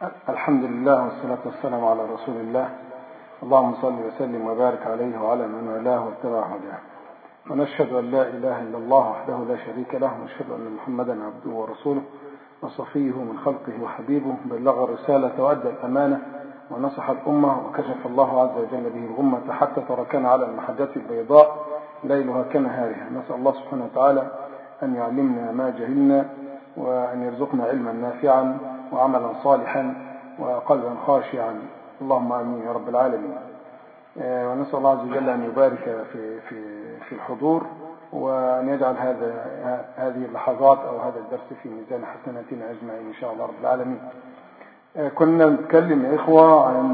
الحمد لله والصلاة والسلام على رسول الله اللهم صل وسلم وبارك عليه وعلى من والاه واتبع هداه ونشهد أن لا إله إلا الله وحده لا شريك له ونشهد أن محمدا عبده ورسوله وصفيه من خلقه وحبيبه بلغ الرسالة وأدى الأمانة ونصح الأمة وكشف الله عز وجل به الغمة حتى تركنا على المحجة البيضاء ليلها كنهارها نسأل الله سبحانه وتعالى أن يعلمنا ما جهلنا وأن يرزقنا علما نافعا وعملا صالحا وقلبا خاشعا اللهم امين يا رب العالمين ونسال الله عز وجل ان يبارك في في في الحضور وان يجعل هذا هذه اللحظات او هذا الدرس في ميزان حسناتنا اجمعين ان شاء الله رب العالمين. كنا نتكلم يا اخوه عن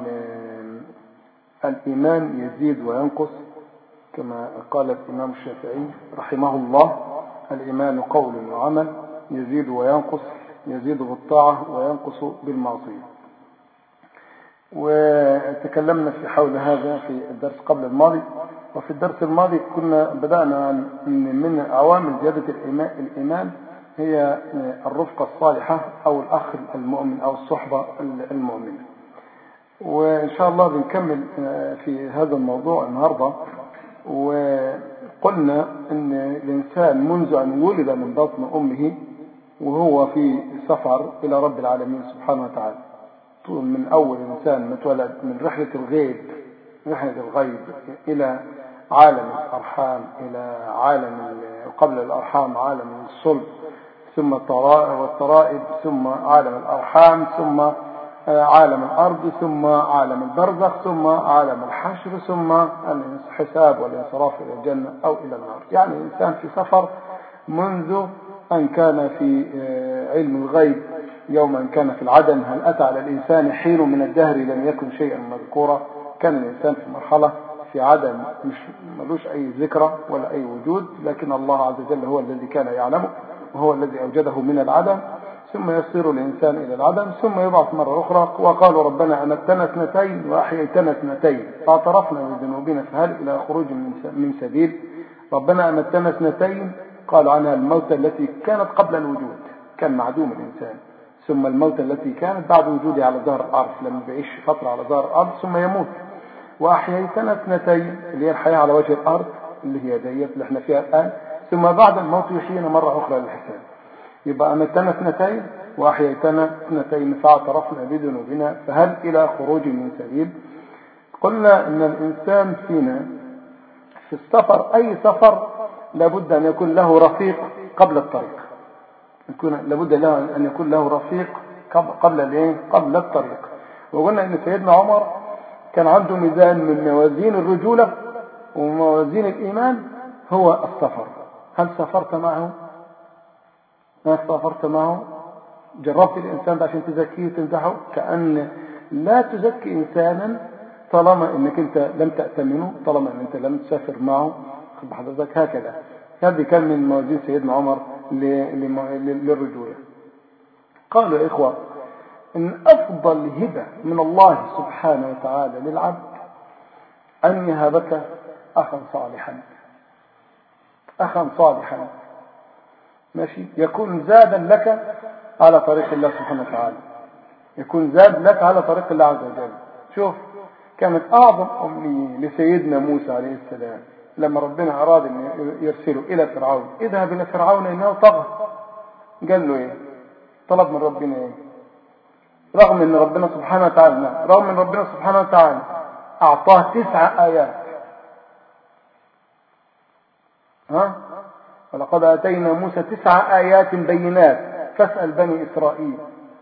الايمان يزيد وينقص كما قال الامام الشافعي رحمه الله الايمان قول وعمل يزيد وينقص يزيد بالطاعة وينقص بالمعصية وتكلمنا في حول هذا في الدرس قبل الماضي وفي الدرس الماضي كنا بدأنا أن من عوامل زيادة الإيمان هي الرفقة الصالحة أو الأخ المؤمن أو الصحبة المؤمنة وإن شاء الله بنكمل في هذا الموضوع النهاردة وقلنا أن الإنسان منذ أن ولد من بطن أمه وهو في سفر إلى رب العالمين سبحانه وتعالى طول من أول إنسان ما اتولد من رحلة الغيب رحلة الغيب إلى عالم الأرحام إلى عالم قبل الأرحام عالم الصلب ثم والترائب ثم عالم الأرحام ثم عالم الأرض ثم عالم البرزخ ثم عالم الحشر ثم الحساب والانصراف إلى الجنة أو إلى النار يعني الإنسان في سفر منذ أن كان في علم الغيب يوم أن كان في العدم هل أتى على الإنسان حين من الدهر لم يكن شيئا مذكورا كان الإنسان في مرحلة في عدم مش ملوش أي ذكرى ولا أي وجود لكن الله عز وجل هو الذي كان يعلمه وهو الذي أوجده من العدم ثم يصير الإنسان إلى العدم ثم يبعث مرة أخرى وقالوا ربنا أمتنا اثنتين وأحييتنا اثنتين فاعترفنا بذنوبنا فهل إلى خروج من سبيل ربنا أمتنا اثنتين قالوا عنها الموت التي كانت قبل الوجود كان معدوم الإنسان ثم الموت التي كانت بعد وجوده على ظهر الأرض لما بيعيش فترة على ظهر الأرض ثم يموت وأحييتنا اثنتين اللي هي الحياة على وجه الأرض اللي هي ديت اللي احنا فيها الآن ثم بعد الموت يحيينا مرة أخرى للحساب يبقى أمتنا اثنتين وأحييتنا اثنتين فاعترفنا بذنوبنا فهل إلى خروج من سبيل قلنا إن الإنسان فينا في السفر أي سفر لابد أن يكون له رفيق قبل الطريق يكون لابد له أن يكون له رفيق قبل الايه قبل الطريق وقلنا ان سيدنا عمر كان عنده ميزان من موازين الرجولة وموازين الإيمان هو السفر هل سافرت معه هل سافرت معه جربت الإنسان ده عشان تزكيه وتمدحه كأن لا تزكي إنسانا طالما انك انت لم تأتمنه طالما ان انت لم تسافر معه بحضرتك هكذا هذه كان من موازين سيدنا عمر للرجولة قالوا يا إخوة إن أفضل هبة من الله سبحانه وتعالى للعبد أن يهبك أخا صالحا أخا صالحا ماشي يكون زادا لك على طريق الله سبحانه وتعالى يكون زاد لك على طريق الله عز وجل شوف كانت أعظم أمنية لسيدنا موسى عليه السلام لما ربنا أراد أن يرسله إلى فرعون اذهب إلى فرعون إنه طغى قال له إيه طلب من ربنا إيه رغم أن ربنا سبحانه وتعالى رغم أن ربنا سبحانه وتعالى أعطاه تسع آيات ها ولقد آتينا موسى تسع آيات بينات فاسأل بني إسرائيل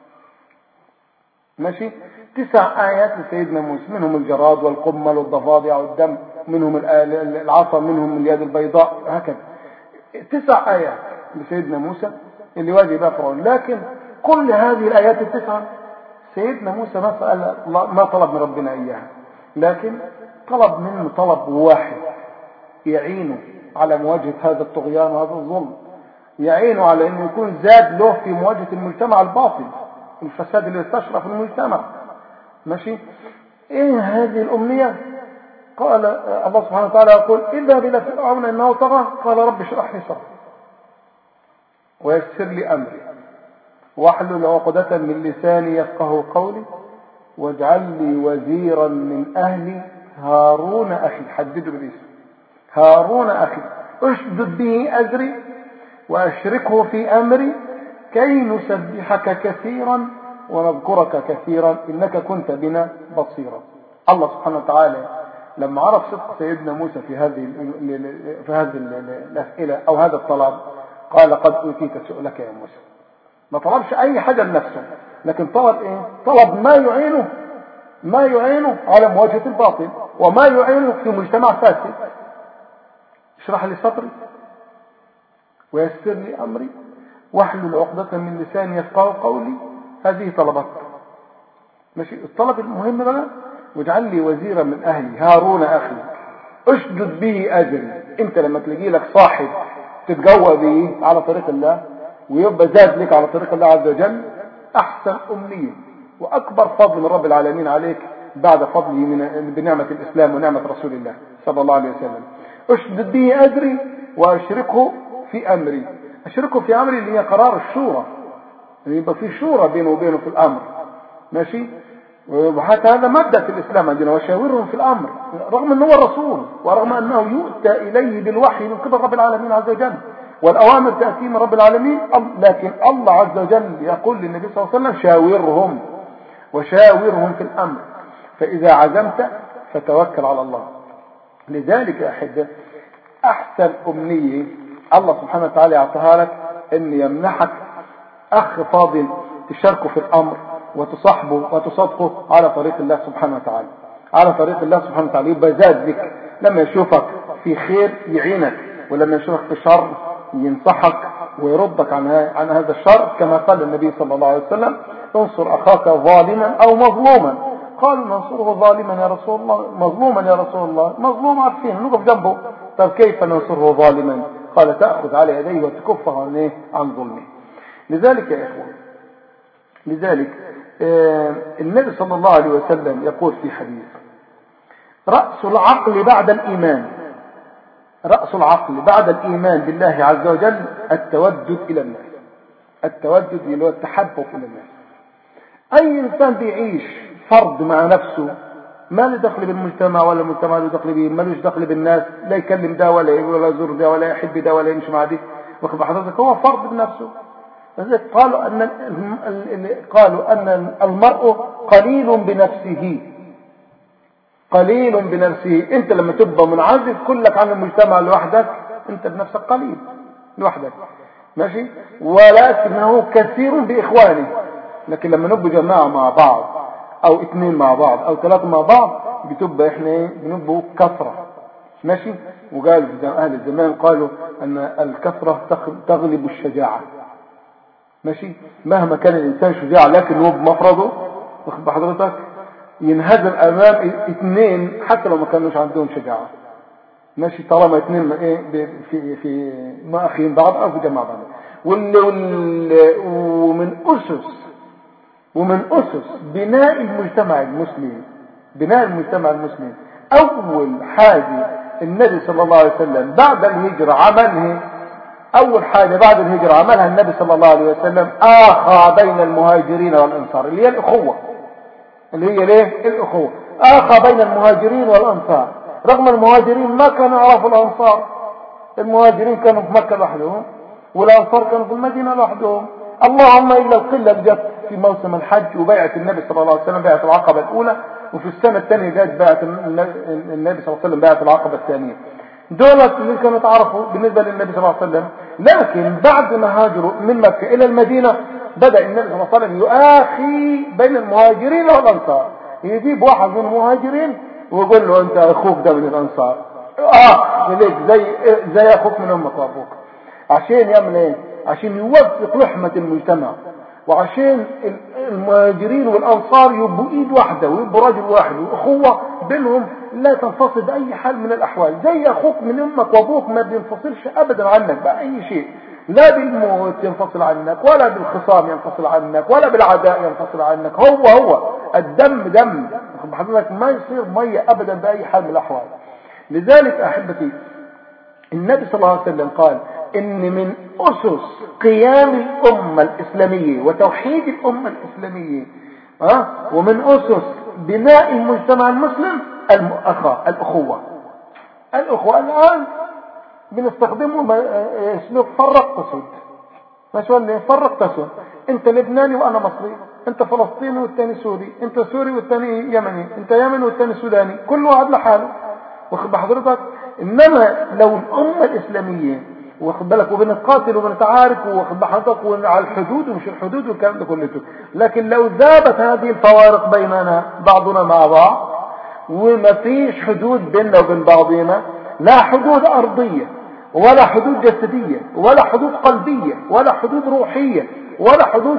ماشي تسع آيات لسيدنا موسى منهم الجراد والقمل والضفادع والدم منهم العصا منهم اليد البيضاء هكذا تسع آيات لسيدنا موسى اللي واجه بها فرعون لكن كل هذه الآيات التسعة سيدنا موسى ما سأل ما طلب من ربنا إياها لكن طلب منه طلب واحد يعينه على مواجهة هذا الطغيان وهذا الظلم يعينه على أنه يكون زاد له في مواجهة المجتمع الباطل الفساد اللي استشرف المجتمع ماشي ايه هذه الامنية قال الله سبحانه وتعالى يقول اذهب الى فرعون انه طغى قال رب اشرح لي صدري ويسر لي امري واحلل عقدة من لساني يفقه قولي واجعل لي وزيرا من أهلي هارون أخي حدده بالاسم هارون أخي اشدد به أجري وأشركه في أمري كي نسبحك كثيرا ونذكرك كثيرا إنك كنت بنا بصيرا الله سبحانه وتعالى لما عرف صدق سيدنا موسى في هذه في هذه الأسئلة أو هذا الطلب قال قد أوتيت سؤلك يا موسى ما طلبش أي حاجة لنفسه لكن طلب إيه؟ طلب ما يعينه ما يعينه على مواجهة الباطل وما يعينه في مجتمع فاسد اشرح لي صدري ويسر لي أمري واحلل عقدة من لساني يفقه قولي هذه طلبات ماشي الطلب المهم بقى واجعل لي وزيرا من أهلي هارون أخي اشدد به أجري انت لما تلاقي لك صاحب تتجوى به على طريق الله ويبقى زاد لك على طريق الله عز وجل أحسن أمنية وأكبر فضل من رب العالمين عليك بعد فضله من بنعمة الإسلام ونعمة رسول الله صلى الله عليه وسلم اشدد به أجري وأشركه في أمري أشركه في أمري اللي هي قرار الشورى يعني يبقى في شورى بينه وبينه في الأمر ماشي وحتى هذا مبدأ في الإسلام عندنا وشاورهم في الأمر رغم أنه هو رسول ورغم أنه يؤتى إليه بالوحي من قبل رب العالمين عز وجل والأوامر تأتي من رب العالمين لكن الله عز وجل يقول للنبي صلى الله عليه وسلم شاورهم وشاورهم في الأمر فإذا عزمت فتوكل على الله لذلك يا أحبة أحسن أمنية الله سبحانه وتعالى يعطيها لك أن يمنحك أخ فاضل تشاركه في الأمر وتصاحبه وتصادقه على طريق الله سبحانه وتعالى على طريق الله سبحانه وتعالى يبقى زاد بك لما يشوفك في خير يعينك ولما يشوفك في شر ينصحك ويردك عن عن هذا الشر كما قال النبي صلى الله عليه وسلم انصر اخاك ظالما او مظلوما قالوا ننصره ظالما يا رسول الله مظلوما يا رسول الله مظلوم عارفين نقف جنبه طب كيف ننصره ظالما قال تأخذ على يديه وتكفه عن ايه عن ظلمه لذلك يا اخوان لذلك آه النبي صلى الله عليه وسلم يقول في حديث رأس العقل بعد الإيمان رأس العقل بعد الإيمان بالله عز وجل التودد إلى الناس التودد اللي هو التحبب إلى الناس أي إنسان بيعيش فرد مع نفسه ما له دخل بالمجتمع ولا المجتمع له دخل به ما لهش دخل بالناس لا يكلم ده ولا ولا يزور ده ولا يحب ده ولا يمشي مع ده واخد حضرتك هو فرد بنفسه لذلك قالوا أن قالوا أن المرء قليل بنفسه قليل بنفسه انت لما تبقى منعزل كلك عن المجتمع لوحدك انت بنفسك قليل لوحدك ماشي ولكنه كثير باخوانه لكن لما نبقى جماعه مع بعض او اثنين مع بعض او ثلاثه مع بعض بتبقى احنا ايه بنبقى كثره ماشي وقال اهل الزمان قالوا ان الكثره تغلب الشجاعه ماشي مهما كان الانسان شجاع لكن هو بمفرده واخد بحضرتك ينهزم امام اثنين حتى لو ما كانوش عندهم شجاعه ماشي طالما اثنين ايه في في ما اخين بعض او في جماعه بعض واللي واللي ومن اسس ومن اسس بناء المجتمع المسلم بناء المجتمع المسلم اول حاجه النبي صلى الله عليه وسلم بعد الهجره عملها اول حاجه بعد الهجره عملها النبي صلى الله عليه وسلم اخى بين المهاجرين والانصار اللي هي الاخوه اللي هي ليه الاخوة اخى بين المهاجرين والانصار رغم المهاجرين ما كانوا يعرفوا الانصار المهاجرين كانوا في مكة لوحدهم والانصار كانوا في المدينة لوحدهم اللهم الا القلة اللي جت في موسم الحج وبيعة النبي صلى الله عليه وسلم بيعة العقبة الاولى وفي السنة الثانية جت بيعة النبي صلى الله عليه وسلم بيعة العقبة الثانية دولت اللي كانوا تعرفوا بالنسبة للنبي صلى الله عليه وسلم لكن بعد ما هاجروا من مكة الى المدينة بدأ النبي صلى الله عليه وسلم يؤاخي بين المهاجرين والأنصار يجيب واحد من المهاجرين ويقول له أنت أخوك ده من الأنصار آه ليك زي زي أخوك من أمك وأبوك عشان يعمل إيه؟ عشان يوثق لحمة المجتمع وعشان المهاجرين والأنصار يبقوا إيد واحدة ويبقوا راجل واحد وأخوة بينهم لا تنفصل بأي حال من الأحوال زي أخوك من أمك وأبوك ما بينفصلش أبدا عنك بأي شيء لا بالموت ينفصل عنك ولا بالخصام ينفصل عنك ولا بالعداء ينفصل عنك هو هو الدم دم حضرتك ما يصير مية ابدا باي حال من الاحوال لذلك احبتي النبي صلى الله عليه وسلم قال ان من اسس قيام الامة الاسلامية وتوحيد الامة الاسلامية ها ومن اسس بناء المجتمع المسلم المؤخة الاخوة الاخوة الان بنستخدمه اسمه فرق تسد ما شو اللي فرق تسد انت لبناني وانا مصري انت فلسطيني والتاني سوري انت سوري والتاني يمني انت يمني والتاني سوداني كل واحد لحاله واخد بحضرتك انما لو الامة الاسلامية واخد بالك وبنتقاتل وبنتعارك واخد بحضرتك وعلى الحدود ومش الحدود والكلام ده كله لكن لو ذابت هذه الفوارق بيننا بعضنا مع بعض وما فيش حدود بيننا وبين بعضنا لا حدود ارضية ولا حدود جسدية ولا حدود قلبية ولا حدود روحية ولا حدود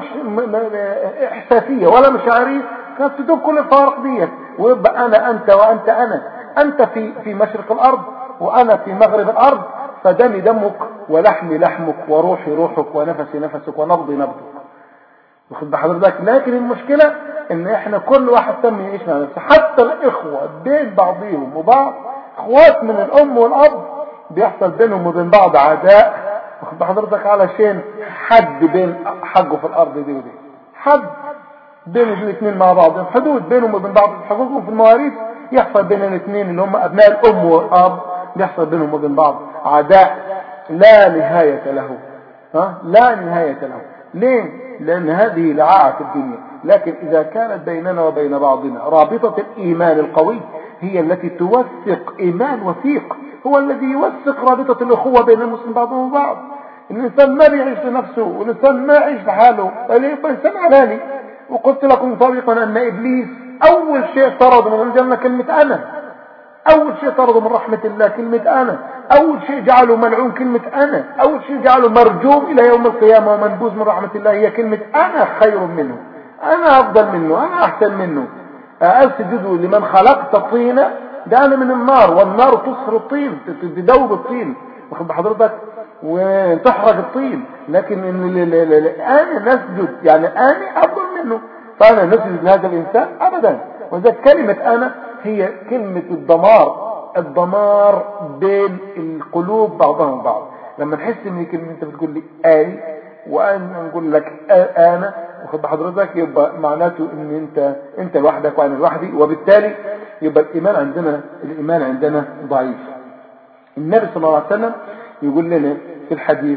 احساسية ولا مشاعرية كانت تدوب كل الفوارق دي ويبقى انا انت وانت انا انت في في مشرق الارض وانا في مغرب الارض فدمي دمك ولحمي لحمك وروحي روحك ونفسي نفسك ونبضي نبضك واخد بحضرتك لكن المشكلة ان احنا كل واحد تم يعيش مع نفسه حتى الاخوة بين بعضهم وبعض اخوات من الام والاب بيحصل بينهم وبين بعض عداء واخد بحضرتك علشان حد بين حقه في الارض دي ودي حد بين الاثنين مع بعض حدود بينهم وبين بعض حقوقهم في المواريث يحصل بين الاثنين اللي هم ابناء الام والاب بيحصل بينهم وبين بعض عداء لا نهاية له ها لا نهاية له ليه لان هذه لعاعة الدنيا لكن اذا كانت بيننا وبين بعضنا رابطة الايمان القوي هي التي توثق ايمان وثيق هو الذي يوثق رابطة الاخوة بين المسلم بعضهم وبعض الانسان ما بيعيش لنفسه والانسان ما يعيش لحاله الانسان علاني وقلت لكم سابقا ان ابليس اول شيء طرد من الجنة كلمة انا اول شيء طرده من رحمة الله كلمة انا اول شيء جعله ملعون كلمة انا اول شيء جعله مرجوم الى يوم القيامة ومنبوذ من رحمة الله هي كلمة انا خير منه انا افضل منه انا احسن منه اسجدوا لمن خلقت طينة ده انا من النار والنار تصهر الطين تدوب الطين واخد بحضرتك وتحرق الطين لكن انا نسجد يعني انا افضل منه فانا نسجد لهذا الانسان ابدا وذلك كلمة انا هي كلمة الدمار الدمار بين القلوب بعضهم بعض لما نحس ان كلمة انت بتقول لي اي وانا نقول لك انا واخد بحضرتك يبقى معناته ان انت انت لوحدك وانا لوحدي وبالتالي يبقى الايمان عندنا الايمان عندنا ضعيف النبي صلى الله عليه وسلم يقول لنا في الحديث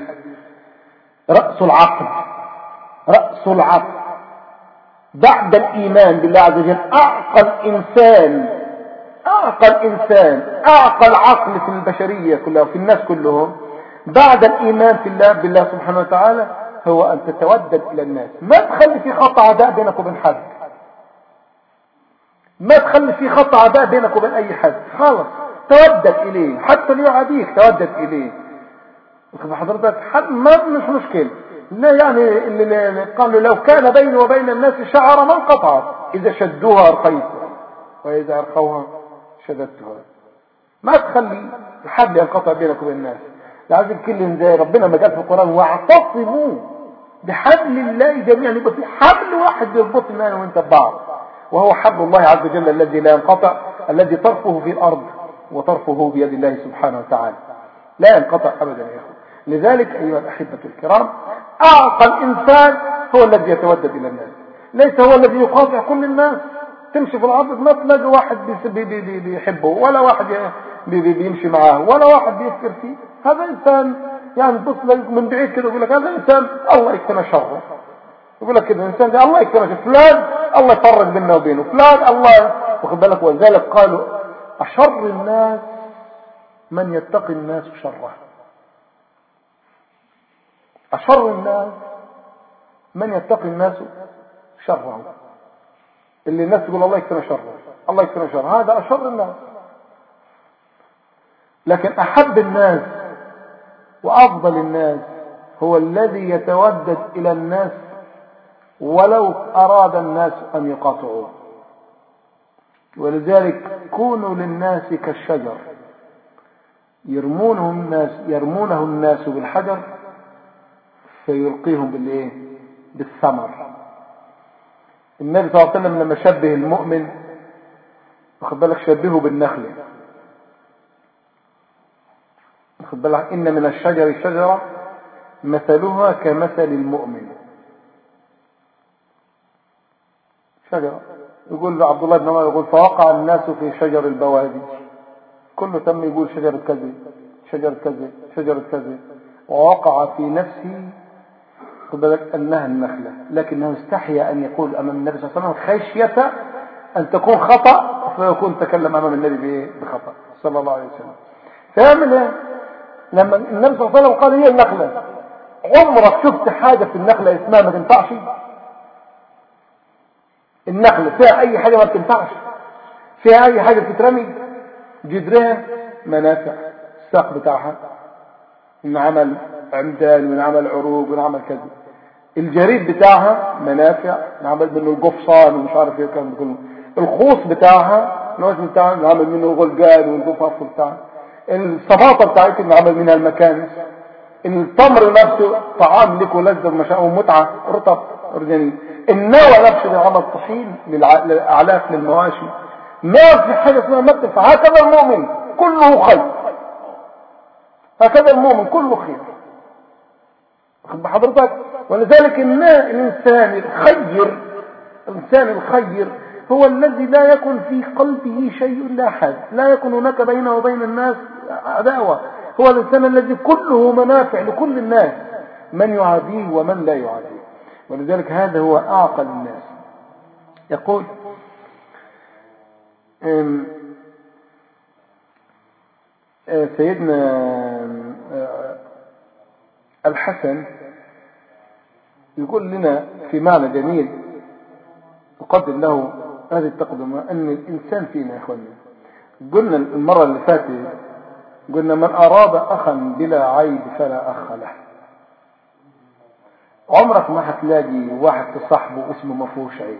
رأس العقل رأس العقل بعد الإيمان بالله عز وجل أعقل إنسان أعقل إنسان أعقل عقل في البشرية كلها وفي الناس كلهم بعد الإيمان في الله بالله سبحانه وتعالى هو أن تتودد إلى الناس ما تخلي في خط عداء بينك وبين حد ما تخلي في خط عداء بينك وبين أي حد خالص تودد إليه حتى اللي يعاديك تودد إليه حضرتك حد ما مش مشكل لا يعني اللي قالوا لو كان بيني وبين الناس شعر ما انقطعت إذا شدوها أرقيتها وإذا أرقوها شددتها ما تخلي الحد ينقطع بينك وبين الناس لازم كل زي ربنا ما قال في القرآن واعتصموا بحبل الله جميعا يبقى في حبل واحد بيربطنا انا وانت ببعض وهو حبل الله عز وجل الذي لا ينقطع الذي طرفه في الارض وطرفه بيد الله سبحانه وتعالى لا ينقطع ابدا يا اخوه لذلك ايها الاحبه الكرام اعقل انسان هو الذي يتودد الى الناس ليس هو الذي يقاطع كل الناس تمشي في الارض ما تلاقي واحد بيحبه ولا واحد بيمشي معاه ولا واحد بيفكر فيه هذا انسان يعني تبص من بعيد كده يقول لك هذا انسان الله يكفينا شره يقول لك كده الانسان ده الله يكفينا شره فلان الله يفرق بيننا وبينه فلان الله واخد بالك ولذلك قالوا اشر الناس من يتقي الناس شره اشر الناس من يتقي الناس شره اللي الناس تقول الله يكفينا شره الله يكفينا شره هذا اشر الناس لكن احب الناس وافضل الناس هو الذي يتودد الى الناس ولو اراد الناس ان يقاطعوه ولذلك كونوا للناس كالشجر يرمونه الناس يرمونه الناس بالحجر فيلقيهم بالايه بالثمر النبي صلى الله عليه وسلم لما شبه المؤمن واخد بالك شبهه بالنخله واخد بالك إن من الشجر شجرة مثلها كمثل المؤمن شجرة يقول عبد الله بن عمر يقول فوقع الناس في شجر البوادي كله تم يقول شجرة كذا شجرة كذا شجرة كذا ووقع في نفسه بالك أنها النخلة لكنه استحيا أن يقول أمام النبي صلى الله عليه وسلم خشية أن تكون خطأ فيكون تكلم أمام النبي بخطأ صلى الله عليه وسلم فيعمل ايه لما النبي صلى الله عليه وسلم قال هي النخلة عمرك شفت حاجة في النخلة اسمها ما تنفعش النخلة فيها أي حاجة ما بتنفعش فيها أي حاجة بتترمي جدرها منافع الساق بتاعها انعمل عمدان ونعمل عروق ونعمل كذا الجريد بتاعها منافع نعمل منه القفصان ومش عارف ايه كان كله الخوص بتاعها النوز بتاعها نعمل منه الغلقان والقفص بتاعها الصفاطة بتاعتها نعمل منها المكانس التمر نفسه طعام لك ولذة ومتعة رطب أرجاني النوى نفسه بيعمل طحين للأعلاف للمواشي ما في حاجة اسمها مكتب فهكذا المؤمن كله خير هكذا المؤمن كله خير واخد بحضرتك ولذلك الإنسان الخير الإنسان الخير هو الذي لا يكن في قلبه شيء لا حد لا يكون هناك بينه وبين الناس عداوة هو الإنسان الذي كله منافع لكل الناس من يعاديه ومن لا يعاديه ولذلك هذا هو أعقل الناس يقول سيدنا الحسن يقول لنا في معنى جميل أقدم له هذه التقدمة أن الإنسان فينا يا إخواني قلنا المرة اللي فاتت قلنا من أراد أخا بلا عيب فلا أخ له عمرك ما هتلاقي واحد تصاحبه اسمه ما فيهوش عيب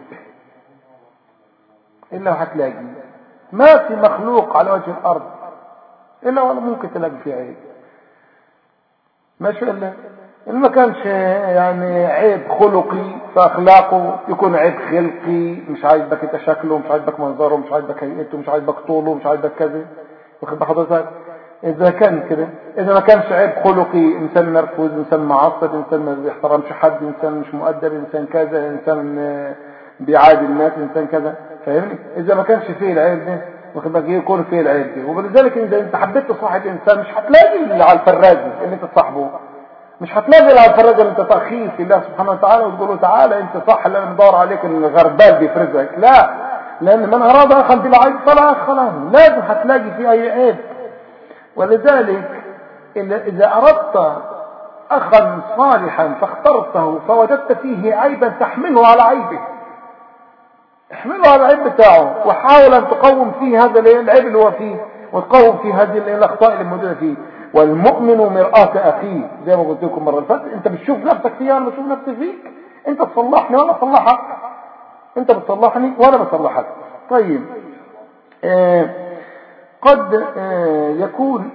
إلا هتلاقي ما في مخلوق على وجه الأرض إلا ولا ممكن تلاقي فيه عيب ما شاء الله إن ما كانش يعني عيب خلقي في أخلاقه يكون عيب خلقي مش عاجبك انت شكله مش عاجبك منظره مش عاجبك هيئته مش عاجبك طوله مش عاجبك كذا واخد بحضرتك إذا كان كده إذا ما كانش عيب خلقي إنسان مرفوض إنسان معصب إنسان ما بيحترمش حد إنسان مش مؤدب إنسان كذا إنسان بيعادي الناس إنسان كذا فاهمني إذا ما كانش فيه العيب ده واخد بالك يكون فيه العيب ده ولذلك إذا أنت حبيت تصاحب إنسان مش هتلاقي اللي على الفراز اللي أنت تصاحبه مش هتلاقي اللي على الفراز اللي أنت تخيف لله سبحانه وتعالى وتقول له تعالى أنت صح اللي أنا بدور عليك الغربال بيفرزك لا لأن من أراد أخا بلا عيب فلا أخ له لازم هتلاقي فيه أي عيب ولذلك إذا أردت أخا صالحا فاخترته فوجدت فيه عيبا تحمله على عيبه احمله على العيب بتاعه وحاول أن تقوم فيه هذا العيب اللي هو فيه وتقوم فيه هذه الأخطاء اللي موجودة فيه والمؤمن مرآة أخيه زي ما قلت لكم مرة الفاتحة أنت بتشوف نفسك فيها أنا بشوف نفسي فيك أنت تصلحني وأنا أصلحك أنت بتصلحني وأنا بصلحك طيب آه قد يكون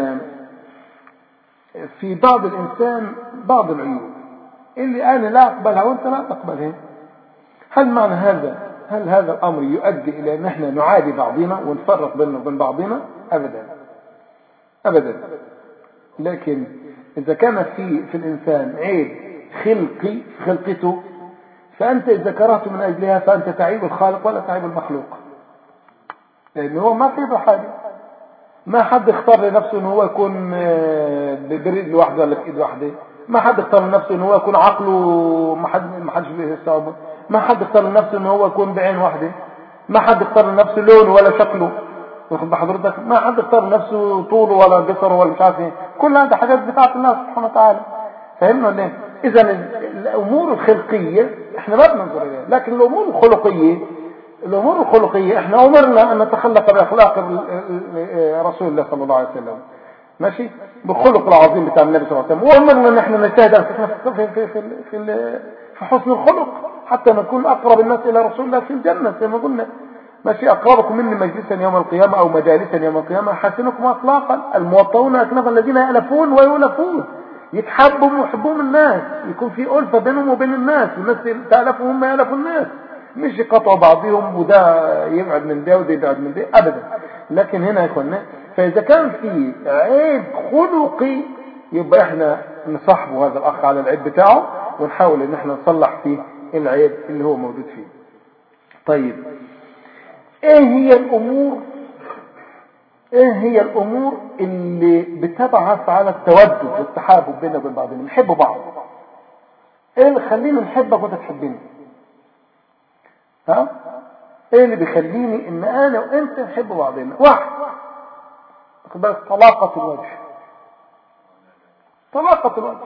في بعض الإنسان بعض العيوب اللي أنا لا أقبلها وأنت لا تقبلها هل معنى هذا هل هذا الأمر يؤدي إلى أن احنا نعادي بعضنا ونفرق بيننا وبين بعضنا أبدا أبدا لكن إذا كان في في الإنسان عيب خلقي خلقته فأنت إذا كرهته من أجلها فأنت تعيب الخالق ولا تعيب المخلوق لأن هو ما في حاجة ما حد اختار لنفسه ان هو يكون بريد لوحده ولا بايد واحده ما حد اختار لنفسه ان هو يكون عقله ما حد ما حدش بيستوعبه ما حد اختار لنفسه ان هو يكون بعين واحده ما حد اختار لنفسه لونه ولا شكله واخد بحضرتك ما حد اختار لنفسه طوله ولا قصره ولا مش عارف ايه كل هذا حاجات بتاعت الله سبحانه وتعالى فاهمنا ولا ايه اذا الامور الخلقيه احنا ما بننظر اليها لكن الامور الخلقيه الأمور الخلقية احنا أمرنا أن نتخلق بأخلاق رسول الله صلى الله عليه وسلم ماشي بالخلق العظيم بتاع النبي صلى الله عليه وسلم وأمرنا أن احنا نجتهد في, في, في, في, في, في حسن الخلق حتى نكون أقرب الناس إلى رسول الله في الجنة زي ما قلنا ماشي أقربكم مني مجلسا يوم القيامة أو مجالسا يوم القيامة حسنكم أخلاقا الموطون أكنف الذين يألفون ويؤلفون يتحبوا ويحبون الناس يكون في ألفة بينهم وبين الناس والناس تألفهم هم يألفوا الناس مش يقطعوا بعضهم وده يبعد من ده وده يبعد من ده ابدا لكن هنا يا اخوانا فاذا كان في عيب خلقي يبقى احنا نصاحبه هذا الاخ على العيب بتاعه ونحاول ان احنا نصلح فيه العيب اللي هو موجود فيه طيب ايه هي الامور ايه هي الامور اللي بتبعث على التودد والتحابب بيننا وبين بعضنا نحب بعض ايه اللي يخليني نحبك وانت تحبني ها ايه اللي بيخليني ان انا وانت نحب بعضنا واحد بالك طلاقة الوجه طلاقة الوجه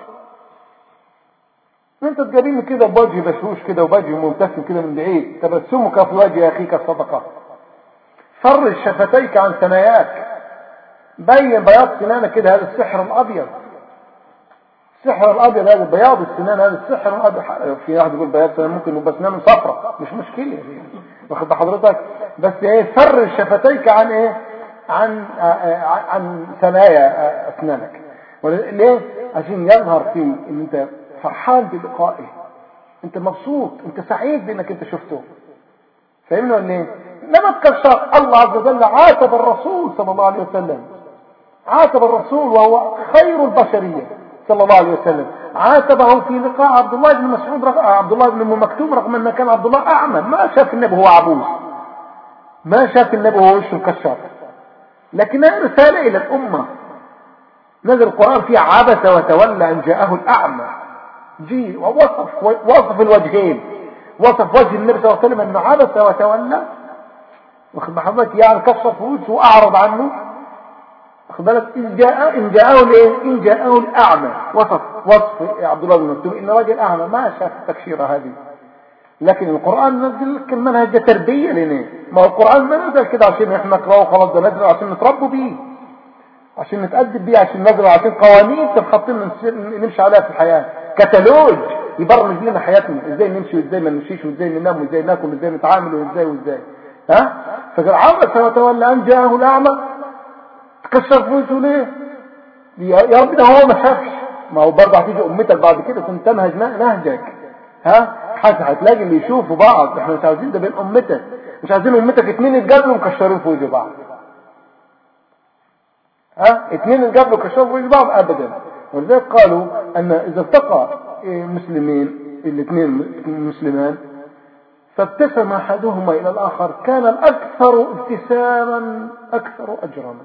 انت تجاريني كده بوجه بشوش كده وبوجه مبتسم كده من بعيد تبسمك في وجه اخيك الصدقه فرج شفتيك عن ثناياك بين بياض سنانك كده هذا السحر الابيض السحر الابيض هذا بياض السنان هذا السحر الابيض في واحد يقول بياض سنان ممكن يبقى سنانه صفرة مش مشكله واخد حضرتك بس ايه فرج شفتيك عن ايه عن عن ثنايا اسنانك ليه عشان يظهر فيه ان انت فرحان بلقائه انت مبسوط انت سعيد بانك انت شفته فاهمنا ولا ايه لما تكشر الله عز وجل عاتب الرسول صلى الله عليه وسلم عاتب الرسول وهو خير البشريه صلى الله عليه وسلم عاتبه في لقاء عبد الله بن مسعود رغ... عبد الله بن ام مكتوم رغم ان كان عبد الله اعمى ما شاف النبي هو عبوس ما شاف النبي هو وشه مكشر لكنها رساله الى الامه نزل القران فيه عبس وتولى ان جاءه الاعمى جي ووصف وصف الوجهين وصف وجه النبي صلى الله عليه وسلم انه عبس وتولى واخد حضرتك يعني كشف وجهه واعرض عنه واخد بالك ان جاء ان جاءه الايه ان جاءه الاعمى وصف وصف عبد الله بن مكتوم ان راجل اعمى ما شاف التكشيره هذه لكن القران نزل لك المنهج ده تربيه لنا ما هو القران ما نزل كده عشان احنا نقراه خلاص ده نزل عشان نتربوا بيه عشان نتأدب بيه عشان نزل عشان قوانين تتخطين نمشي عليها في الحياه كتالوج يبرمج لنا حياتنا ازاي نمشي وازاي ما نمشيش وازاي ننام وازاي ناكل وازاي نتعامل وازاي وازاي ها فعبس وتولى ان جاءه الاعمى تكسر في وجهه ليه يا رب ده هو ما شافش ما هو برضه هتيجي امتك بعد كده تنهج نهجك ها هتلاقي اللي يشوفوا بعض احنا مش عايزين ده بين امتك مش عايزين امتك اتنين يتقابلوا مكشرين في وجه بعض ها اتنين يتقابلوا مكشرين في وجه بعض ابدا ولذلك قالوا ان اذا التقى مسلمين الاثنين مسلمان فابتسم احدهما الى الاخر كان الاكثر ابتساما اكثر اجرا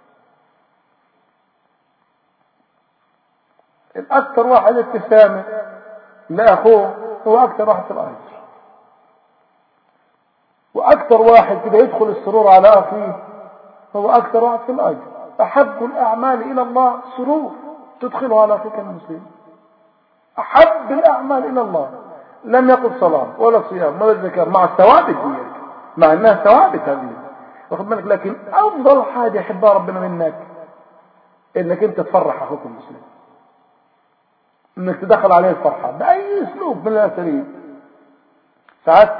الاكثر واحد ابتسامه لاخوه هو اكثر واحد في الاجر واكثر واحد كده يدخل السرور على اخيه هو اكثر واحد في الاجر احب الاعمال الى الله سرور تدخله على اخيك المسلم احب الاعمال الى الله لم يقل صلاة ولا صيام ولا ذكر مع الثوابت دي مع انها ثوابت هذه واخد بالك لكن افضل حاجة يحبها ربنا منك انك انت تفرح اخوك المسلم انك تدخل عليه الفرحة باي اسلوب من الاساليب ساعات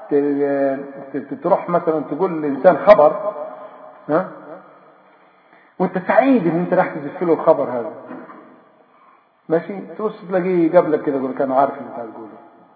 تروح مثلا تقول لانسان خبر ها وانت سعيد ان انت راح تزف له الخبر هذا ماشي تبص تلاقيه قبلك كده يقول لك انا عارف اللي انت هتقوله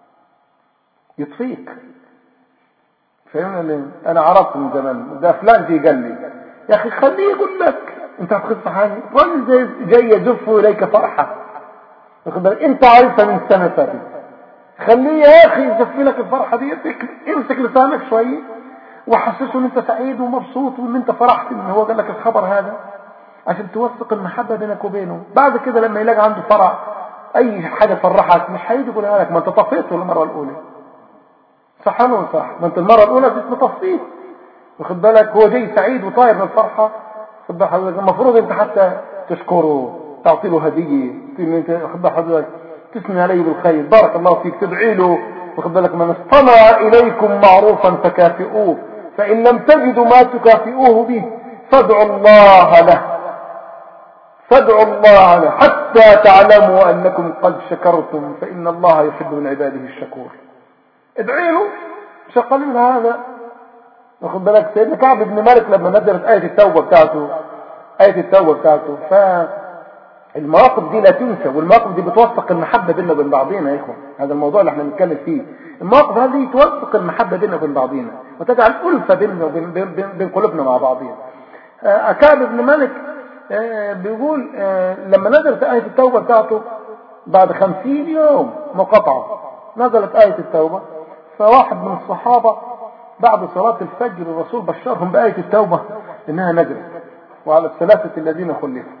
يطفيك فاهمنا ليه انا عرفت من زمان ده فلان جه قال لي يا اخي خليه يقول لك انت هتخف حاجه راجل جاي يزف اليك فرحه واخد بالك انت عارفها من سنه فاتت خليه يا اخي يزف لك الفرحه دي امسك لسانك شويه وحسسه ان انت سعيد ومبسوط وان انت فرحت ان هو قال لك الخبر هذا عشان توثق المحبه بينك وبينه بعد كده لما يلاقي عنده فرح اي حاجه فرحك مش هيجي يقولها لك ما انت طفيته المره الاولى صح ولا صح ما انت المره الاولى كنت مطفيه واخد بالك هو جاي سعيد وطاير من الفرحه خد بالك حضرتك المفروض انت حتى تشكره تعطي له هديه انت خد بالك حضرتك تثني عليه بالخير بارك الله فيك تدعي له واخد بالك من اصطنع اليكم معروفا فكافئوه فان لم تجدوا ما تكافئوه به فادعوا الله له فادعوا الله له حتى تعلموا انكم قد شكرتم فان الله يحب من عباده الشكور ادعي له مش اقل من هذا واخد بالك سيدنا كعب بن مالك لما نزلت آية التوبة بتاعته آية التوبة بتاعته ف المواقف دي لا تنسى والمواقف دي بتوثق المحبة بيننا وبين بعضينا يا إخوة هذا الموضوع اللي احنا بنتكلم فيه المواقف هذه توثق المحبة بيننا وبين بعضينا وتجعل ألفة بيننا وبين بين, بين, بين قلوبنا مع بعضينا آه، كعب بن مالك آه، بيقول آه، لما نزلت آية التوبة بتاعته بعد خمسين يوم مقاطعة نزلت آية التوبة فواحد من الصحابة بعد صلاة الفجر الرسول بشرهم بآية التوبة إنها نزلت وعلى الثلاثة الذين خلفوا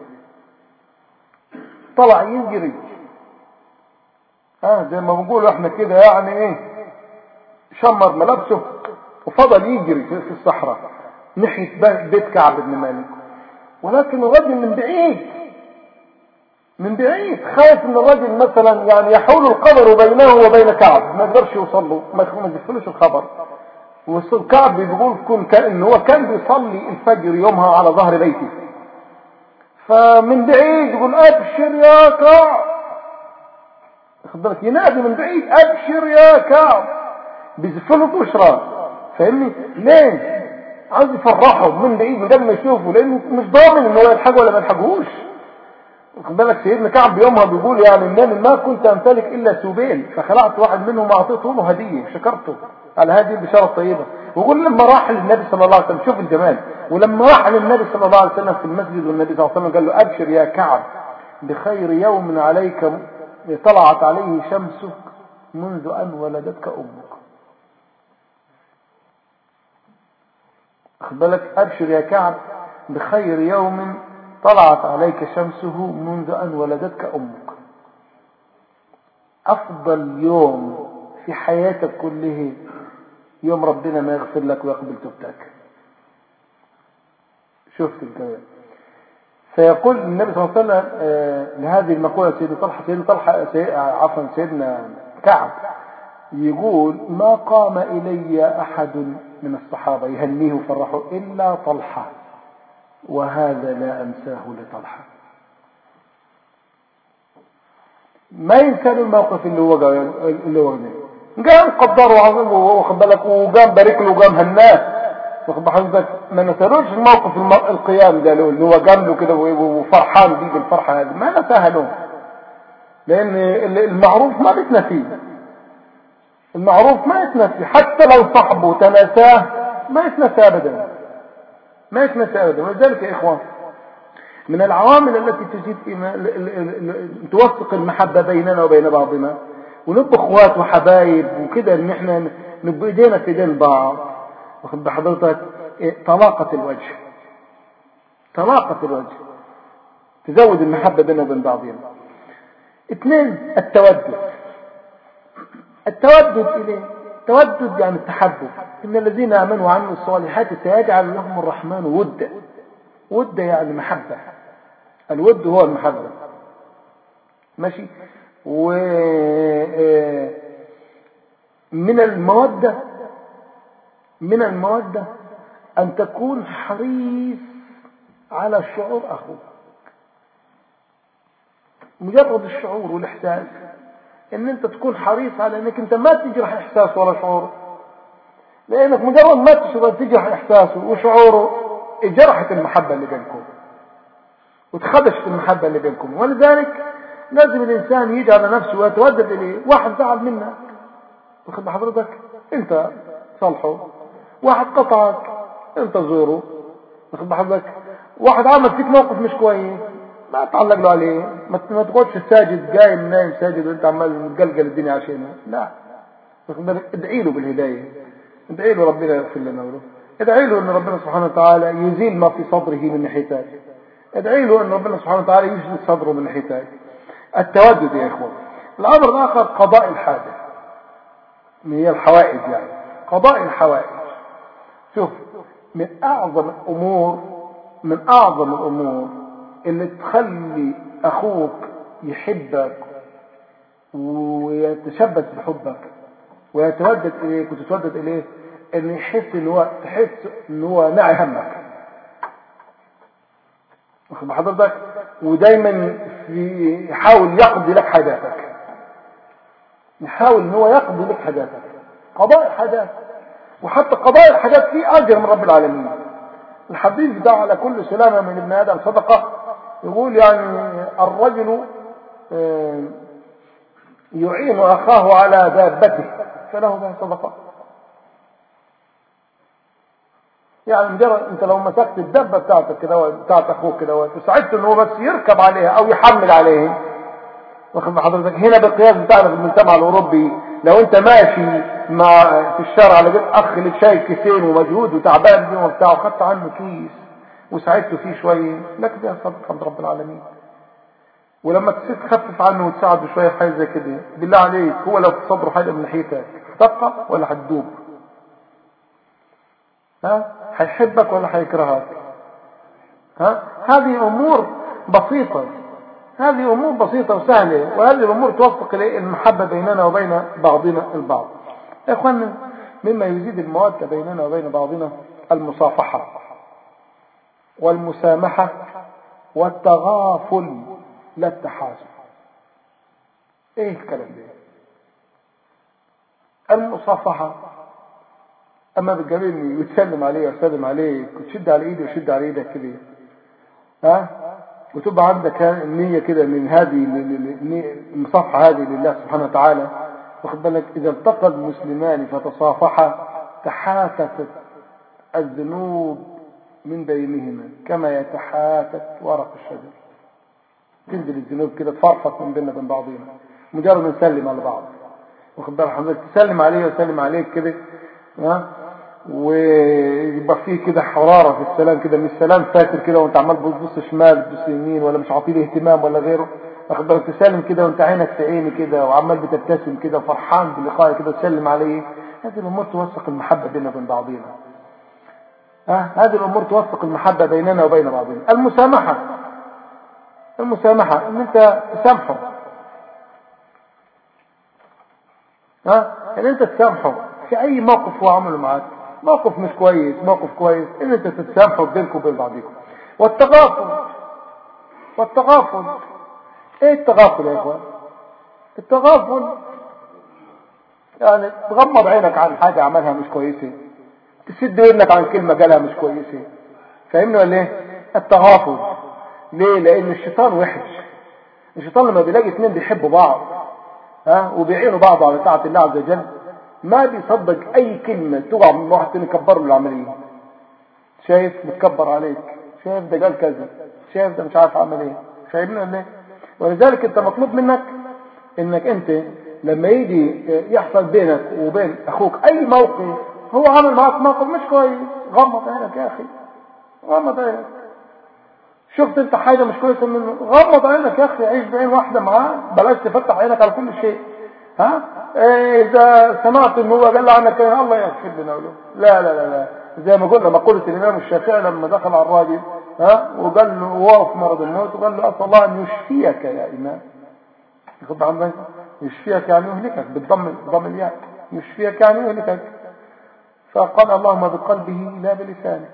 طلع يجري اه زي ما بنقول احنا كده يعني ايه شمر ملابسه وفضل يجري في الصحراء ناحية بيت كعب بن مالك ولكن الرجل من بعيد من بعيد خايف ان الرجل مثلا يعني يحول القبر بينه وبين كعب ما يقدرش يوصل له ما يدخلوش الخبر وصل كعب بيقول كن كان هو كان بيصلي الفجر يومها على ظهر بيته فمن بعيد يقول ابشر يا كعب خد بالك ينادي من بعيد ابشر يا كعب بيزفله بشرى فاهمني ليه عايز يفرحه من بعيد بدل ما يشوفه لانه مش ضامن ان هو يلحقه ولا ما يلحقهوش خد بالك سيدنا كعب بيومها بيقول يعني ان ما كنت امتلك الا ثوبين فخلعت واحد منهم واعطيته له هديه شكرته على هذه البشاره الطيبه ويقول لما راح للنبي صلى الله عليه وسلم شوف الجمال ولما راح للنبي صلى الله عليه وسلم في المسجد والنبي صلى الله عليه وسلم قال له ابشر يا كعب بخير يوم عليك طلعت عليه شمسك منذ ان ولدتك امك خد بالك ابشر يا كعب بخير يوم طلعت عليك شمسه منذ ان ولدتك امك افضل يوم في حياتك كله يوم ربنا ما يغفر لك ويقبل توبتك شفت الكلام فيقول النبي صلى الله عليه وسلم آه لهذه المقولة سيدنا طلحة سيدنا طلحة سي... عفوا سيدنا كعب يقول ما قام إلي أحد من الصحابة يهنيه وفرحه إلا طلحة وهذا لا أنساه لطلحة ما ينسى الموقف اللي هو اللي هو قام قدره واخد بالك وقام بارك له وقام هناه واخد بحضرتك ما نسالوش الموقف القيام ده اللي هو قام له كده وفرحان بيه بالفرحه هذه ما نساها له لان المعروف ما بيتنسي المعروف ما يتنسي حتى لو صاحبه تنساه ما يتنسى ابدا ما يتنسى ابدا ولذلك يا اخوان من العوامل التي تزيد توثق المحبه بيننا وبين بعضنا ونبقى اخوات وحبايب وكده ان احنا نبقى ايدينا في ايدين بعض واخد بحضرتك إيه طلاقة الوجه طلاقة الوجه تزود المحبة بيننا وبين بعضنا اثنين التودد التودد اليه التودد يعني التحبب ان الذين امنوا وعملوا الصالحات سيجعل لهم الرحمن ودا ودا يعني محبة الود هو المحبة ماشي و من المودة من المودة أن تكون حريص على شعور أخوك مجرد الشعور والإحساس ان انت تكون حريص على انك انت ما تجرح احساسه ولا شعوره لانك مجرد ما تشغل تجرح احساسه وشعوره جرحت المحبة اللي بينكم وتخدشت المحبة اللي بينكم ولذلك لازم الانسان يجي على نفسه ويتودد اليه واحد زعل منك واخد بحضرتك انت صالحه واحد قطعك انت زوره واخد بحضرتك واحد عمل فيك موقف مش كويس ما تعلق له عليه ما تقعدش ساجد قايم نايم ساجد وانت عمال متقلقل الدنيا عشانه لا واخد بالك ادعي له بالهدايه ادعي له ربنا يغفر لنا وله ادعي له ان ربنا سبحانه وتعالى يزيل ما في صدره من ناحيتك ادعي له ان ربنا سبحانه وتعالى يجلد صدره من ناحيتك التودد يا اخوان الامر الاخر قضاء الحاجه هي الحوائج يعني قضاء الحوائج شوف من اعظم الامور من اعظم الامور اللي تخلي اخوك يحبك ويتشبث بحبك ويتودد اليك وتتودد اليه ان يحس ان هو تحس ان هو ناعي همك واخد حضرتك ودايما يحاول يقضي لك حاجاتك يحاول ان هو يقضي لك حاجاتك قضاء الحاجات وحتى قضاء الحاجات فيه اجر من رب العالمين الحديث ده على كل سلامة من ابن ادم صدقة يقول يعني الرجل آه، يعين أخاه على دابته فله بها صدقة يعني مجرد انت لو مسكت الدبة بتاعتك كده بتاعت اخوك كده وساعدته ان هو بس يركب عليها او يحمل عليه واخد حضرتك هنا بالقياس بتاعنا في المجتمع الاوروبي لو انت ماشي مع في الشارع لقيت اخ لك شايل كيسين ومجهود وتعبان بيه وبتاع وخدت عنه كيس وساعدته فيه شويه لك ده صدقه عند رب العالمين ولما تسيب تخفف عنه وتساعده شويه في حاجه زي كده بالله عليك هو لو في صدره حاجه من ناحيتك هتبقى ولا هتدوب ها هيحبك ولا هيكرهك ها هذه امور بسيطه هذه امور بسيطه وسهله وهذه الامور توفق الى المحبه بيننا وبين بعضنا البعض يا اخوانا مما يزيد الموده بيننا وبين بعضنا المصافحه والمسامحه والتغافل لا التحاسب ايه الكلام ده المصافحة اما بتقابلني وتسلم عليه وسلم عليك وتشد على ايدي وشد على ايدك كده ها وتبقى عندك النية كده من هذه المصافحة هذه لله سبحانه وتعالى واخد بالك اذا التقى المسلمان فتصافحا تحاتت الذنوب من بينهما كما يتحاتت ورق الشجر تنزل الذنوب كده تفرفط من بيننا وبين بعضينا مجرد ما نسلم على بعض واخد بالك حضرتك تسلم عليه وسلم عليك كده ها ويبقى فيه كده حراره في السلام كده مش سلام فاكر كده وانت عمال بتبص شمال بتبص يمين ولا مش عاطيه اهتمام ولا غيره واخد بالك تسلم كده وانت عينك في عيني كده وعمال بتبتسم كده وفرحان بلقائي كده تسلم عليه هذه الامور توثق المحبه بيننا وبين بعضينا ها هذه الامور توثق المحبه بيننا وبين بعضنا المسامحه المسامحة ان انت تسامحه ها ان انت تسامحه في اي موقف هو عمله معاك موقف مش كويس موقف كويس ان انت تتسامحوا بينكم وبين بعضكم والتغافل والتغافل ايه التغافل يا اخوان التغافل يعني تغمض عينك عن حاجة عملها مش كويسة تسد ودنك عن كلمة قالها مش كويسة فاهمني ولا ايه التغافل ليه لان الشيطان وحش الشيطان لما بيلاقي اثنين بيحبوا بعض ها وبيعينوا بعض على طاعه الله عز وجل ما بيصدق اي كلمه تقع من واحد تاني يكبر له العمليه شايف متكبر عليك شايف ده قال كذا شايف ده مش عارف عمل ايه شايفني ولا ايه ولذلك انت مطلوب منك انك انت لما يجي يحصل بينك وبين اخوك اي موقف هو عامل معاك موقف مش كويس غمض عينك يا اخي غمض عينك شفت انت حاجة مش كويسة منه غمض عينك يا اخي عيش بعين واحدة معاه بلاش تفتح عينك على كل شيء ها اذا سمعت ان هو قال عنك الله يغفر لنا له لا لا لا لا زي ما قلنا مقولة الامام الشافعي لما دخل على الراجل ها وقال له وهو في مرض الموت وقال له اسال الله ان يشفيك يا امام ياخد عندك يشفيك يعني يهلكك بالضم ضم الياء يشفيك يعني يهلكك فقال اللهم بقلبه لا بلسانه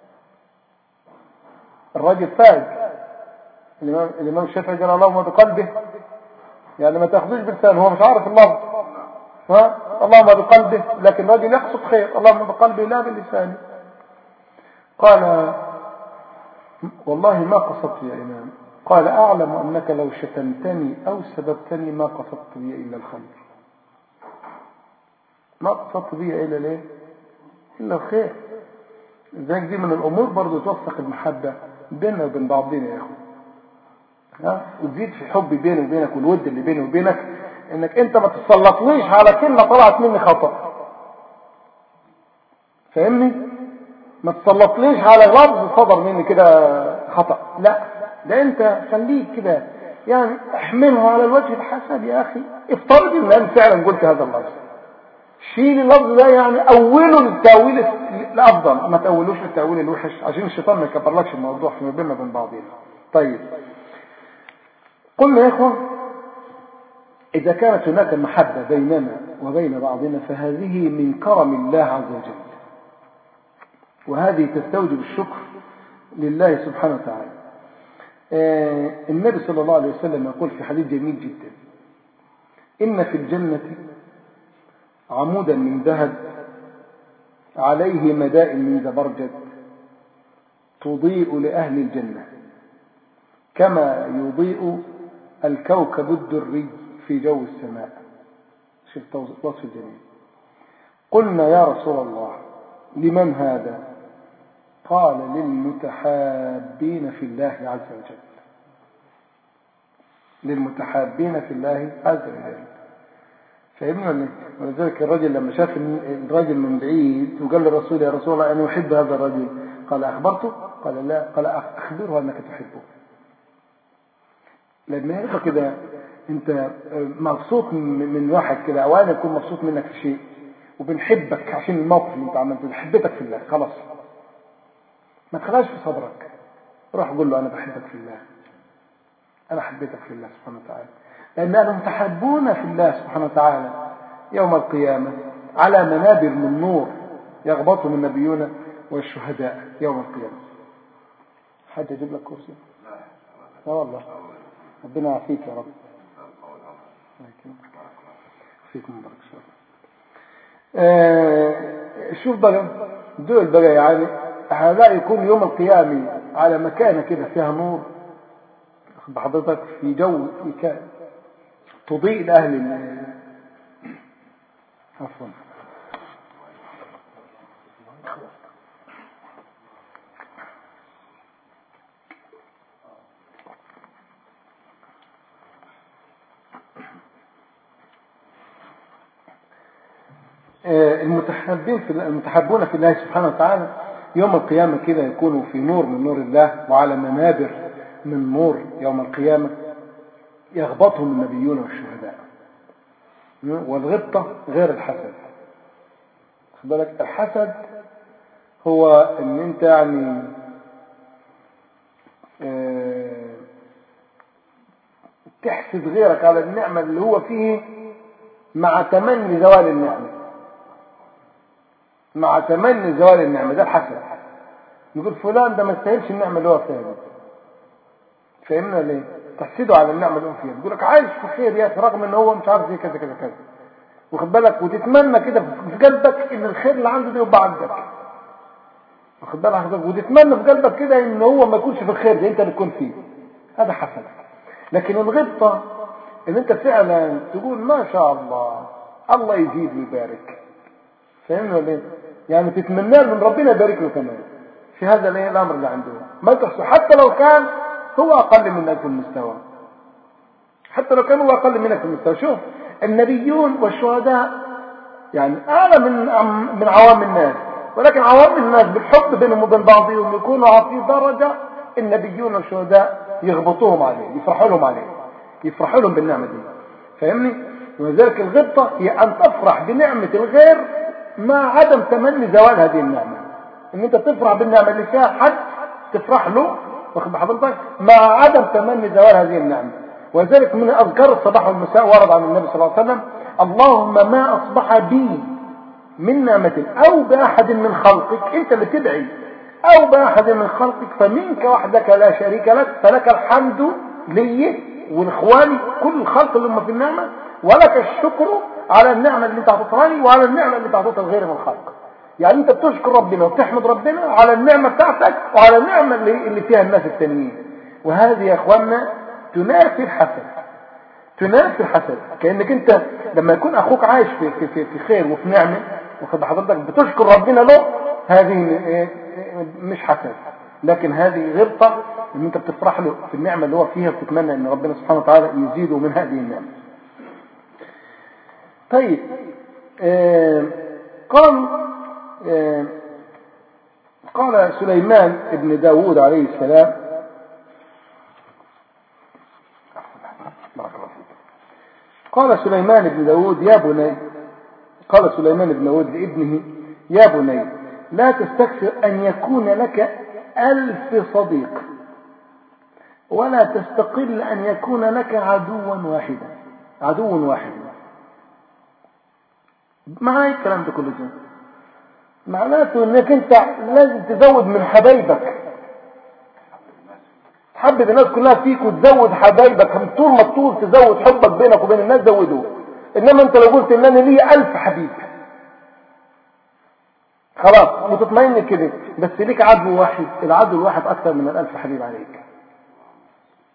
الراجل فاز الإمام, الإمام الشافعي قال اللهم بقلبه يعني ما تاخذوش بلسانه هو مش عارف اللفظ ها اللهم بقلبه لكن الراجل يقصد خير اللهم بقلبه لا بلسانه قال والله ما قصدت يا إمام قال أعلم أنك لو شتمتني أو سببتني ما قصدت بي إلا الخير ما قصدت بي إلا ليه إلا الخير ذلك دي من الأمور برضو توثق المحبة بيننا وبين بعضنا يا اخوان ها وتزيد في الحب بيني وبينك والود اللي بيني وبينك انك انت ما تسلطنيش على كلمه طلعت مني خطا فاهمني ما تسلطنيش على لفظ صدر مني كده خطا لا ده انت خليك كده يعني احمله على الوجه الحسن يا اخي افترض ان انا فعلا قلت هذا اللفظ شيل اللفظ ده يعني اوله للتاويل الافضل ما تاولوش للتاويل الوحش عشان الشيطان ما يكبرلكش الموضوع فيما بيننا وبين بعضنا طيب قلنا يا اخوان اذا كانت هناك محبه بيننا وبين بعضنا فهذه من كرم الله عز وجل وهذه تستوجب الشكر لله سبحانه وتعالى آه النبي صلى الله عليه وسلم يقول في حديث جميل جدا إن في الجنة عمودا من ذهب عليه مدائن من زبرجد تضيء لأهل الجنة كما يضيء الكوكب الدري في جو السماء شوف وصف الجميل قلنا يا رسول الله لمن هذا قال للمتحابين في الله عز وجل للمتحابين في الله عز وجل فاهمنا ولذلك الرجل لما شاف الرجل من بعيد وقال للرسول يا رسول الله أنا أحب هذا الرجل قال أخبرته قال لا قال أخبره أنك تحبه لما يبقى كده انت مبسوط من واحد كده او انا اكون مبسوط منك في شيء وبنحبك عشان الموقف اللي انت عملته حبيتك في الله خلاص ما تخلاش في صدرك روح قول له انا بحبك في الله انا حبيتك في الله سبحانه وتعالى لان المتحبون في الله سبحانه وتعالى يوم القيامه على منابر من نور يغبطهم النبيون والشهداء يوم القيامه حد يجيب لك كرسي لا والله ربنا يعافيك يا رب فيكم بارك شاء آه شوف بقى دول بقى يعني هذا يكون يوم القيامة على مكانة كده فيها نور بحضرتك في جو في تضيء لأهل عفوا المتحبين في المتحبون في الله سبحانه وتعالى يوم القيامة كده يكونوا في نور من نور الله وعلى منابر من نور يوم القيامة يغبطهم النبيون والشهداء والغبطة غير الحسد خد بالك الحسد هو ان انت يعني اه تحسد غيرك على النعمة اللي هو فيه مع تمني زوال النعمة مع تمني زوال النعمة ده الحسد نقول فلان ده ما يستاهلش النعمة اللي هو فيها دي فهمنا ليه؟ تحسده على النعمة اللي هو فيها يقول لك عايش في خير يا اخي رغم ان هو مش عارف ايه كذا كذا كذا واخد بالك وتتمنى كده في قلبك ان الخير اللي عنده ده يبقى عندك واخد بالك حضرتك وتتمنى في قلبك كده ان هو ما يكونش في الخير ده انت اللي تكون فيه هذا حسد لكن الغبطة ان انت فعلا تقول ما شاء الله الله يزيد ويبارك فهمنا ليه؟ يعني تتمنى من ربنا يبارك له كمان في هذا الايه الامر اللي عنده ما تحسن حتى لو كان هو اقل منك في المستوى حتى لو كان هو اقل منك في المستوى شوف النبيون والشهداء يعني اعلى من من عوام الناس ولكن عوام الناس بالحب بينهم وبين بعضهم يكونوا في درجه النبيون والشهداء يغبطوهم عليه يفرحوا لهم عليه يفرحوا لهم بالنعمه دي فاهمني ولذلك الغبطه هي ان تفرح بنعمه الغير مع عدم تمني زوال هذه النعمة ان انت تفرح بالنعمة اللي فيها حد تفرح له واخد بحضرتك مع عدم تمني زوال هذه النعمة ولذلك من اذكار الصباح والمساء ورد عن النبي صلى الله عليه وسلم اللهم ما اصبح بي من نعمة او باحد من خلقك انت اللي تدعي او باحد من خلقك فمنك وحدك لا شريك لك فلك الحمد لي والاخواني كل الخلق اللي هم في النعمة ولك الشكر على النعمة اللي انت اعطيتها لي وعلى النعمة اللي انت اعطيتها لغيري من الخلق يعني انت بتشكر ربنا وبتحمد ربنا على النعمة بتاعتك وعلى النعمة اللي, اللي فيها الناس التانيين وهذه يا اخوانا تنافي الحسد تنافي الحسد كأنك انت لما يكون اخوك عايش في, في, في, في خير وفي نعمة واخد حضرتك بتشكر ربنا له هذه مش حسد لكن هذه غبطة ان انت بتفرح له في النعمة اللي هو فيها وتتمنى ان ربنا سبحانه وتعالى يزيده من هذه النعمة طيب آه قال آه قال سليمان ابن داود عليه السلام قال سليمان بن داود يا بني قال سليمان بن داود لابنه يا بني لا تستكثر أن يكون لك ألف صديق ولا تستقل أن يكون لك عدوا واحدا عدو واحد معناه الكلام ده كله ده معناته انك انت لازم تزود من حبايبك تحبب الناس كلها فيك وتزود حبايبك طول ما تطول تزود حبك بينك وبين الناس زوده انما انت لو قلت ان انا لي الف حبيب خلاص متطمئن كده بس ليك عدو واحد العدو الواحد اكثر من الالف حبيب عليك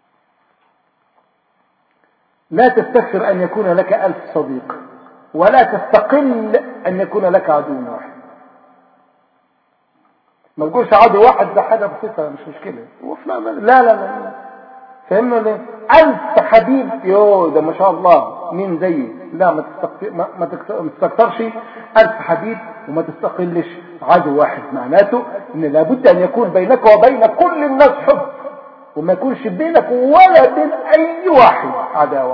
لا تستكثر أن يكون لك ألف صديق ولا تستقل أن يكون لك عدو واحد ما تقولش عدو واحد ده حاجة بسيطة مش مشكلة لا لا لا فهمنا ليه ألف حبيب يو ده ما شاء الله مين زيي لا ما ما, ما تستكثرش ألف حبيب وما تستقلش عدو واحد معناته ان لابد ان يكون بينك وبين كل الناس حب وما يكونش بينك ولا بين اي واحد عداوة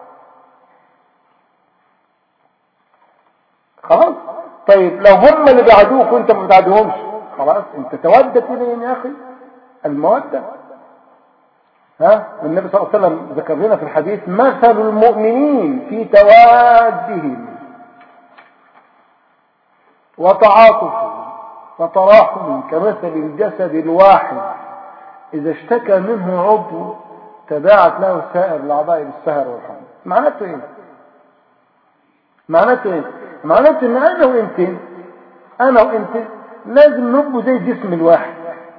خلاص طيب لو هم اللي بيعادوك وانت ما بتعادوهمش خلاص انت تودت اليهم يا اخي المودة ها والنبي صلى الله عليه وسلم ذكر لنا في الحديث مثل المؤمنين في توادهم وتعاطفهم وتراحم كمثل الجسد الواحد إذا اشتكى منه عضو تباعت له سائر الأعضاء بالسهر والحمد معناته إيه؟ معناته إيه؟ معناته إن أنا وإنت أنا وإنت لازم نبقوا زي الجسم الواحد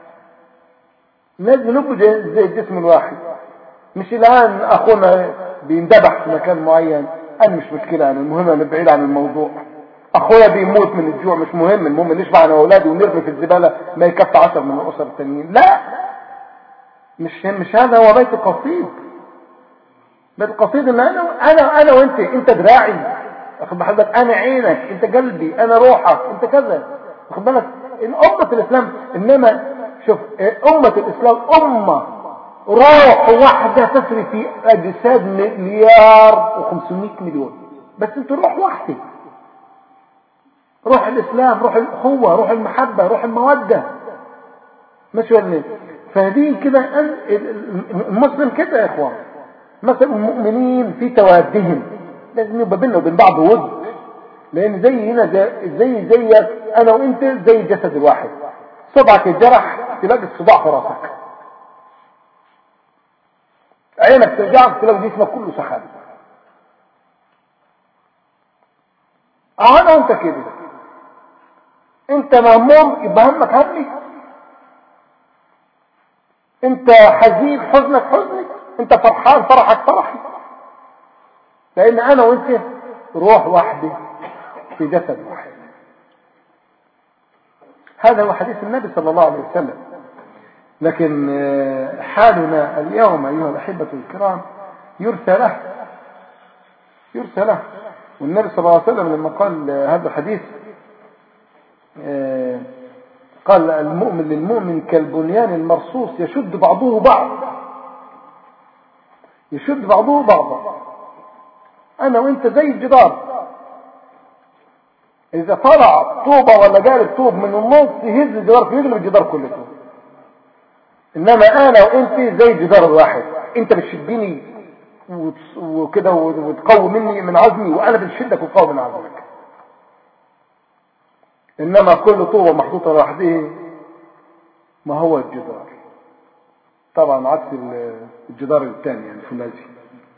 لازم نبقوا زي الجسم الواحد مش الآن أخونا بيندبح في مكان معين أنا مش مشكلة أنا المهم أنا بعيد عن الموضوع اخويا بيموت من الجوع مش مهم المهم نشبع انا واولادي ونرمي في الزباله ما يكفي 10 من الاسر التانيين لا مش مش هذا هو بيت القصيد بيت القصيد ان انا انا انا وانت انت دراعي واخد بحضرتك انا عينك انت قلبي انا روحك انت كذا واخد بالك ان امه الاسلام انما شوف امه الاسلام امه روح واحده تسري في اجساد مليار و500 مليون بس انت روح واحده روح الإسلام روح الأخوة روح المحبة روح المودة ماشي ولا فهذه كده المسلم كده يا إخوان مثلا المؤمنين في توادهم لازم يبقى بيننا وبين بعض ود لأن زي هنا زي زيك أنا وأنت زي الجسد الواحد صبعك الجرح تلاقي الصداع في راسك عينك ترجعك تلاقي جسمك كله سحاب اه انا وانت كده انت مهموم يبقى همك همي انت حزين حزنك حزني انت فرحان فرحك فرحي لان انا وانت روح واحدة في جسد واحد هذا هو حديث النبي صلى الله عليه وسلم لكن حالنا اليوم ايها الاحبة الكرام يرثى له يرثى له والنبي صلى الله عليه وسلم لما قال هذا الحديث قال المؤمن للمؤمن كالبنيان المرصوص يشد بعضه بعض يشد بعضه بعضا انا وانت زي الجدار اذا طلع طوبة ولا جالب طوب من النص يهز الجدار فيقلب الجدار كله انما انا وانت زي الجدار الواحد انت بتشدني وكده وتقوي مني من عزمي وانا بشدك وقوي من عزمك انما كل طوبة محطوطة لوحده ما هو الجدار طبعا عكس الجدار الثاني يعني الفولاذي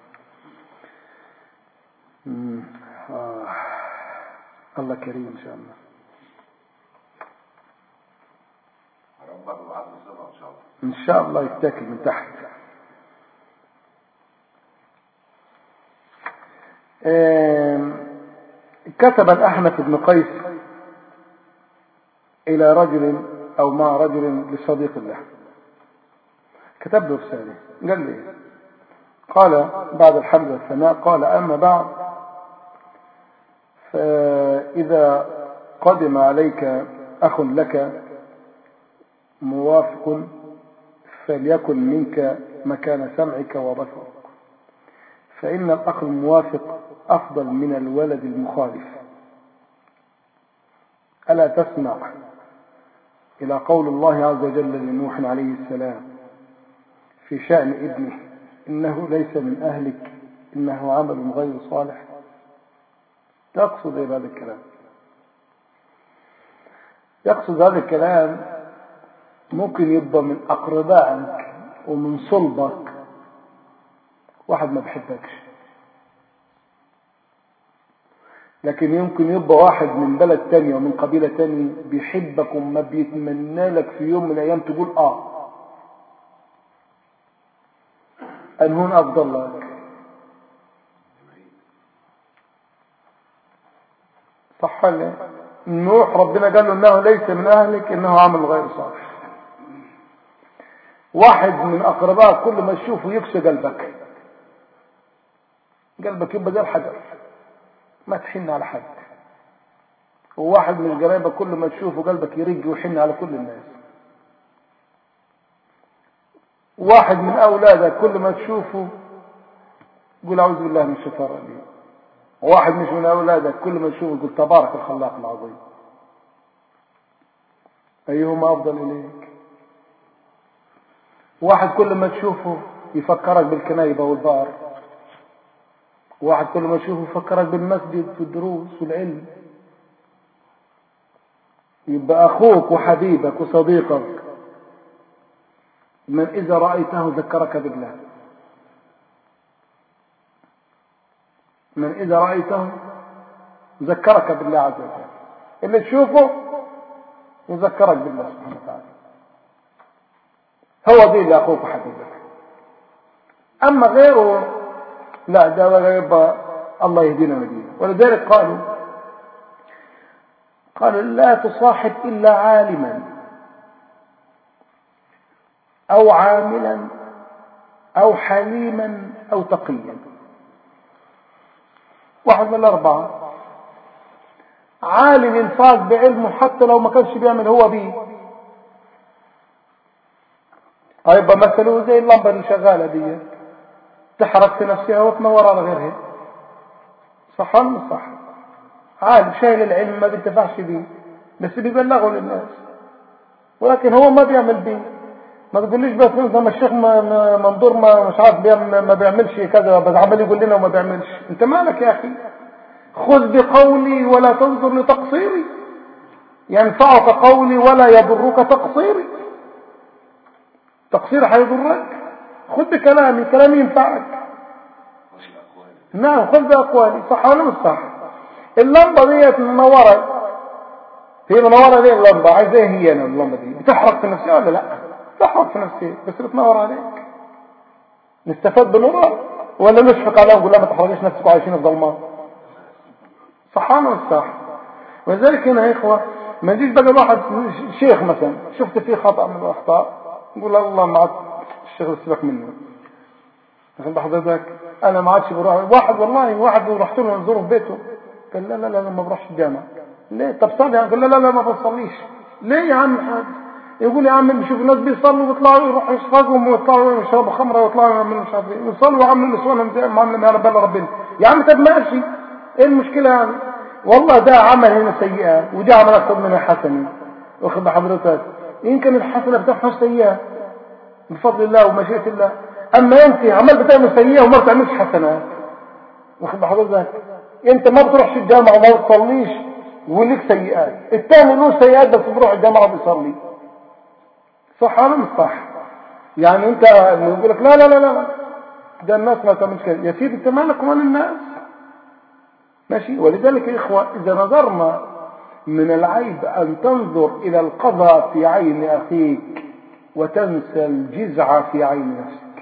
آه. الله كريم ان شاء الله ان شاء الله يتاكل من تحت كتب الأحنف بن قيس إلى رجل أو مع رجل لصديق له كتب له رسالة قال لي قال بعد الحمد والثناء قال أما بعد فإذا قدم عليك أخ لك موافق فليكن منك مكان سمعك وبصرك فإن الأخ الموافق أفضل من الولد المخالف ألا تسمع إلى قول الله عز وجل لنوح عليه السلام في شأن ابنه إنه ليس من أهلك إنه عمل غير صالح يقصد إيه هذا الكلام يقصد هذا الكلام ممكن يبقى من أقربائك ومن صلبك واحد ما بحبكش لكن يمكن يبقى واحد من بلد تانية ومن قبيلة تانية بيحبك وما بيتمنى لك في يوم من الأيام تقول آه أنهون أفضل لك صح ولا نوح ربنا قال له انه ليس من اهلك انه عمل غير صالح واحد من اقربائك كل ما تشوفه يكسى قلبك قلبك يبقى زي الحجر ما تحن على حد وواحد من قرايبك كل ما تشوفه قلبك يرق ويحن على كل الناس واحد من اولادك كل ما تشوفه قول اعوذ بالله من الشيطان الرجيم واحد مش من اولادك كل ما تشوفه قول تبارك الخلاق العظيم ايهما افضل اليك واحد كل ما تشوفه يفكرك بالكنايبه والبار واحد كل ما تشوفه يفكرك بالمسجد والدروس والعلم يبقى اخوك وحبيبك وصديقك من اذا رايته ذكرك بالله من اذا رايته ذكرك بالله عز وجل اللي تشوفه يذكرك بالله سبحانه وتعالى هو دي اللي اخوك وحبيبك اما غيره لا ده يبقى الله يهدينا ويهدينا ولذلك قالوا قالوا لا تصاحب الا عالما او عاملا او حليما او تقيا واحد من الاربعه عالم ينفاق بعلمه حتى لو ما كانش بيعمل هو بيه هيبقى مثله زي اللمبه اللي شغاله دي تحرق في نفسها وتنور على غيرها صح ولا صح عالم شايل العلم ما بينتفعش بيه بس بيبلغه للناس ولكن هو ما بيعمل بيه ما تقوليش بس انت ما الشيخ منظور ما مش عارف ما بيعملش كذا بس عمال يقول لنا وما بيعملش انت مالك يا اخي خذ بقولي ولا تنظر لتقصيري ينفعك قولي ولا يضرك تقصيري تقصير حيضرك خذ بكلامي كلامي ينفعك نعم خذ بأقوالي صح ولا مش صح اللمبة ديت منورة هي منورة ليه اللمبة عايزة ايه هي اللمبة دي بتحرق في نفسها ولا لا تحرق في نفسها بس بتنور عليك نستفاد بنورها ولا نشفق عليها ونقول لا ما تحرقش نفسك وعايشين في ظلمات صح ولا مش صح ولذلك هنا يا اخوه ما يجيش بقى الواحد شيخ مثلا شفت فيه خطأ من الأخطاء نقول الله ما الشيخ سيبك منه عشان بحضرتك انا ما عادش بروح واحد والله واحد رحت له نزوره في بيته قال لا لا لا ما بروحش الجامع ليه طب صلي قال لا لا لا ما بصليش ليه يا عم الحاج يقول يا عم بشوف الناس بيصلوا ويطلعوا يروحوا يشربوا ويطلعوا يشربوا خمره ويطلعوا يعملوا مش عارف ايه يصلوا ويعملوا نسوانهم معامله ما ربنا ربنا يا عم طب ماشي ايه المشكله يعني والله ده عمل هنا سيئه ودي عمل اكثر منها حسنه واخد بحضرتك يمكن الحسنه بتاعها سيئه بفضل الله ومشيئه الله اما انت عمال بتعمل سيئه وما بتعملش حسنات واخد بحضرتك انت ما بتروحش الجامعه وما بتصليش وليك سيئات الثاني له سيئات بس بيروح الجامعه وبيصلي صح ولا مش صح يعني انت يقول لك لا لا لا لا ده الناس ما تعملش كده يا سيدي انت مالك ومال الناس ماشي ولذلك يا إخوة إذا نظرنا من العيب أن تنظر إلى القضاء في عين أخيك وتنسى الجزع في عين نفسك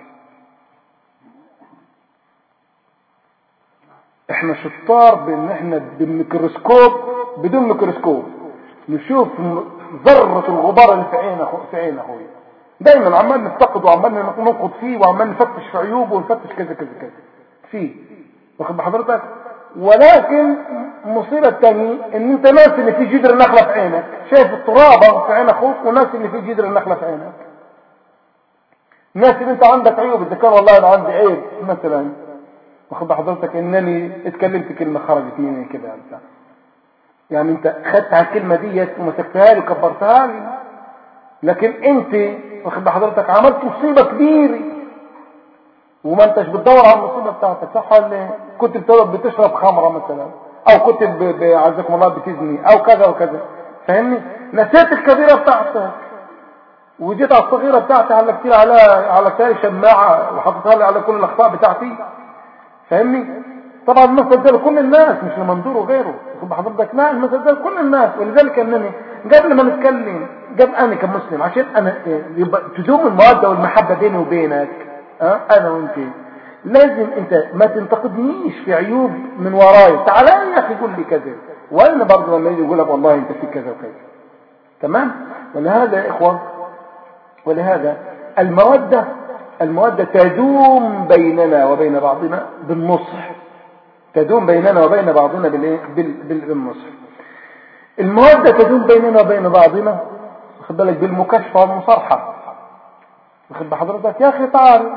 احنا شطار بان احنا بالميكروسكوب بدون ميكروسكوب نشوف ذرة الغبار اللي في عين أخو في عين اخويا دايما عمال نفتقد وعمال ننقض فيه وعمال نفتش في عيوبه ونفتش كذا كذا كذا فيه واخد بحضرتك ولكن المصيبة الثانية ان انت ناس اللي في جدر النخلة في عينك شايف الترابة في عين اخوك وناس اللي في جدر النخلة في عينك ناس اللي انت عندك عيوب اذا كان والله انا عندي عيب مثلا واخد حضرتك انني اتكلمت كلمة خرجت مني كده انت يعني انت خدت على الكلمة ديت ومسكتها لي وكبرتها لي لكن انت واخد حضرتك عملت مصيبة كبيرة وما انتش بتدور على المصيبة بتاعتك صح ولا كنت بتشرب خمرة مثلا او كنت عزكم الله بتزني او كذا وكذا فاهمني نسيت الكبيرة بتاعتك وجيت على الصغيرة بتاعتي علقت لي على على تاني شماعة وحطيتها لي على كل الاخطاء بتاعتي فاهمني طبعا المثل ده لكل الناس مش لمندور وغيره خد حضرتك لا المثل ده لكل الناس ولذلك انني قبل ما نتكلم قبل انا كمسلم عشان انا يبقى تدوم الموده والمحبه بيني وبينك أه؟ انا وانت لازم انت ما تنتقدنيش في عيوب من وراي تعال يا اخي قول لي كذا وأين برضه لما يجي يقول لك والله أنت في كذا وكذا تمام ولهذا يا إخوة ولهذا المودة المودة تدوم بيننا وبين بعضنا بالنصح تدوم بيننا وبين بعضنا بالنصح المودة تدوم بيننا وبين بعضنا واخد بالك بالمكاشفة والمصارحة واخد بحضرتك يا أخي تعال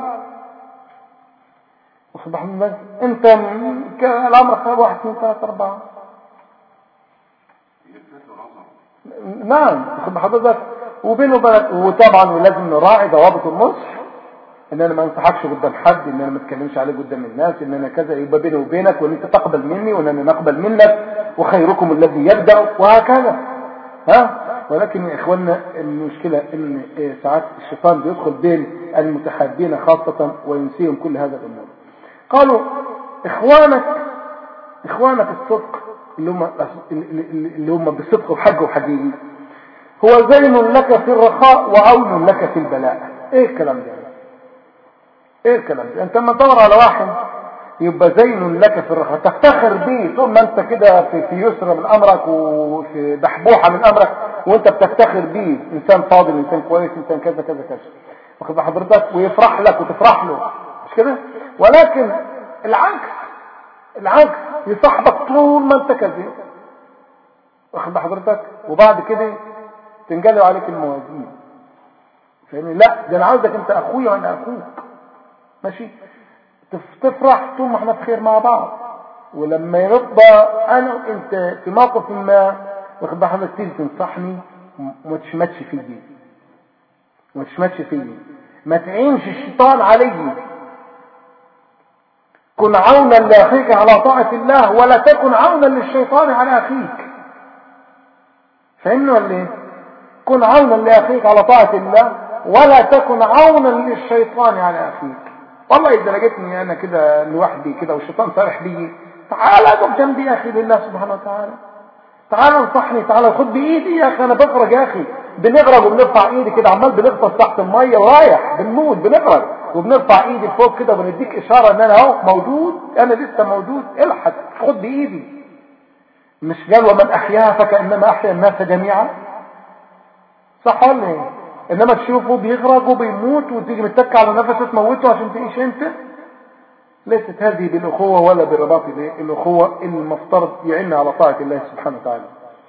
واخد بحضرتك أنت الأمر خير واحد اثنين ثلاثة أربعة نعم واخد بحضرتك وبينه وبينك وطبعا لازم نراعي ضوابط النصح ان انا ما انصحكش قدام حد ان انا ما اتكلمش عليه قدام الناس ان انا كذا يبقى بيني وبينك وان انت تقبل مني وان انا نقبل منك وخيركم الذي يبدا وهكذا ها ولكن يا اخواننا المشكله ان ساعات الشيطان بيدخل بين المتحابين خاصه وينسيهم كل هذا الامور قالوا اخوانك اخوانك الصدق اللي هم اللي هم بالصدق وحق وحقيقي هو زين لك في الرخاء وعون لك في البلاء ايه الكلام ده ايه الكلام ده انت لما تدور على واحد يبقى زين لك في الرخاء تفتخر به طول ما انت كده في, في يسر من امرك وفي دحبوحه من امرك وانت بتفتخر به انسان فاضل انسان كويس انسان كذا كذا كذا واخد حضرتك ويفرح لك وتفرح له مش كده ولكن العكس العكس يصاحبك طول ما انت كذب واخد حضرتك وبعد كده تنقلب عليك الموازين فاهمني لا ده انا عاوزك انت اخويا وانا اخوك ماشي تفرح طول ما احنا في خير مع بعض ولما يرضى انا وانت في موقف ما واخد بالك حضرتك تيجي تنصحني وما تشمتش فيي ما تشمتش فيي ما تعينش الشيطان علي كن عونا لاخيك على طاعة الله ولا تكن عونا للشيطان على اخيك فهمنا ولا ايه كن عونا لاخيك على طاعة الله ولا تكن عونا للشيطان على اخيك والله اذا لقيتني انا كده لوحدي كده والشيطان فرح بي تعال اقف جنبي يا اخي لله سبحانه وتعالى تعال انصحني تعال خد بايدي يا اخي انا بغرق يا اخي بنغرق وبنرفع ايدي كده عمال بنغطس تحت الميه ورايح بنموت بنغرق وبنرفع ايدي فوق كده وبنديك اشاره ان انا اهو موجود انا لسه موجود الحق خد بايدي مش قال ومن احياها فكانما احيا الناس جميعا صح ولا ايه انما تشوفه بيغرق وبيموت وتيجي متك على نفسه تموته عشان تعيش انت ليست هذه بالاخوه ولا بالرباط الاخوه المفترض يعين على طاعه الله سبحانه وتعالى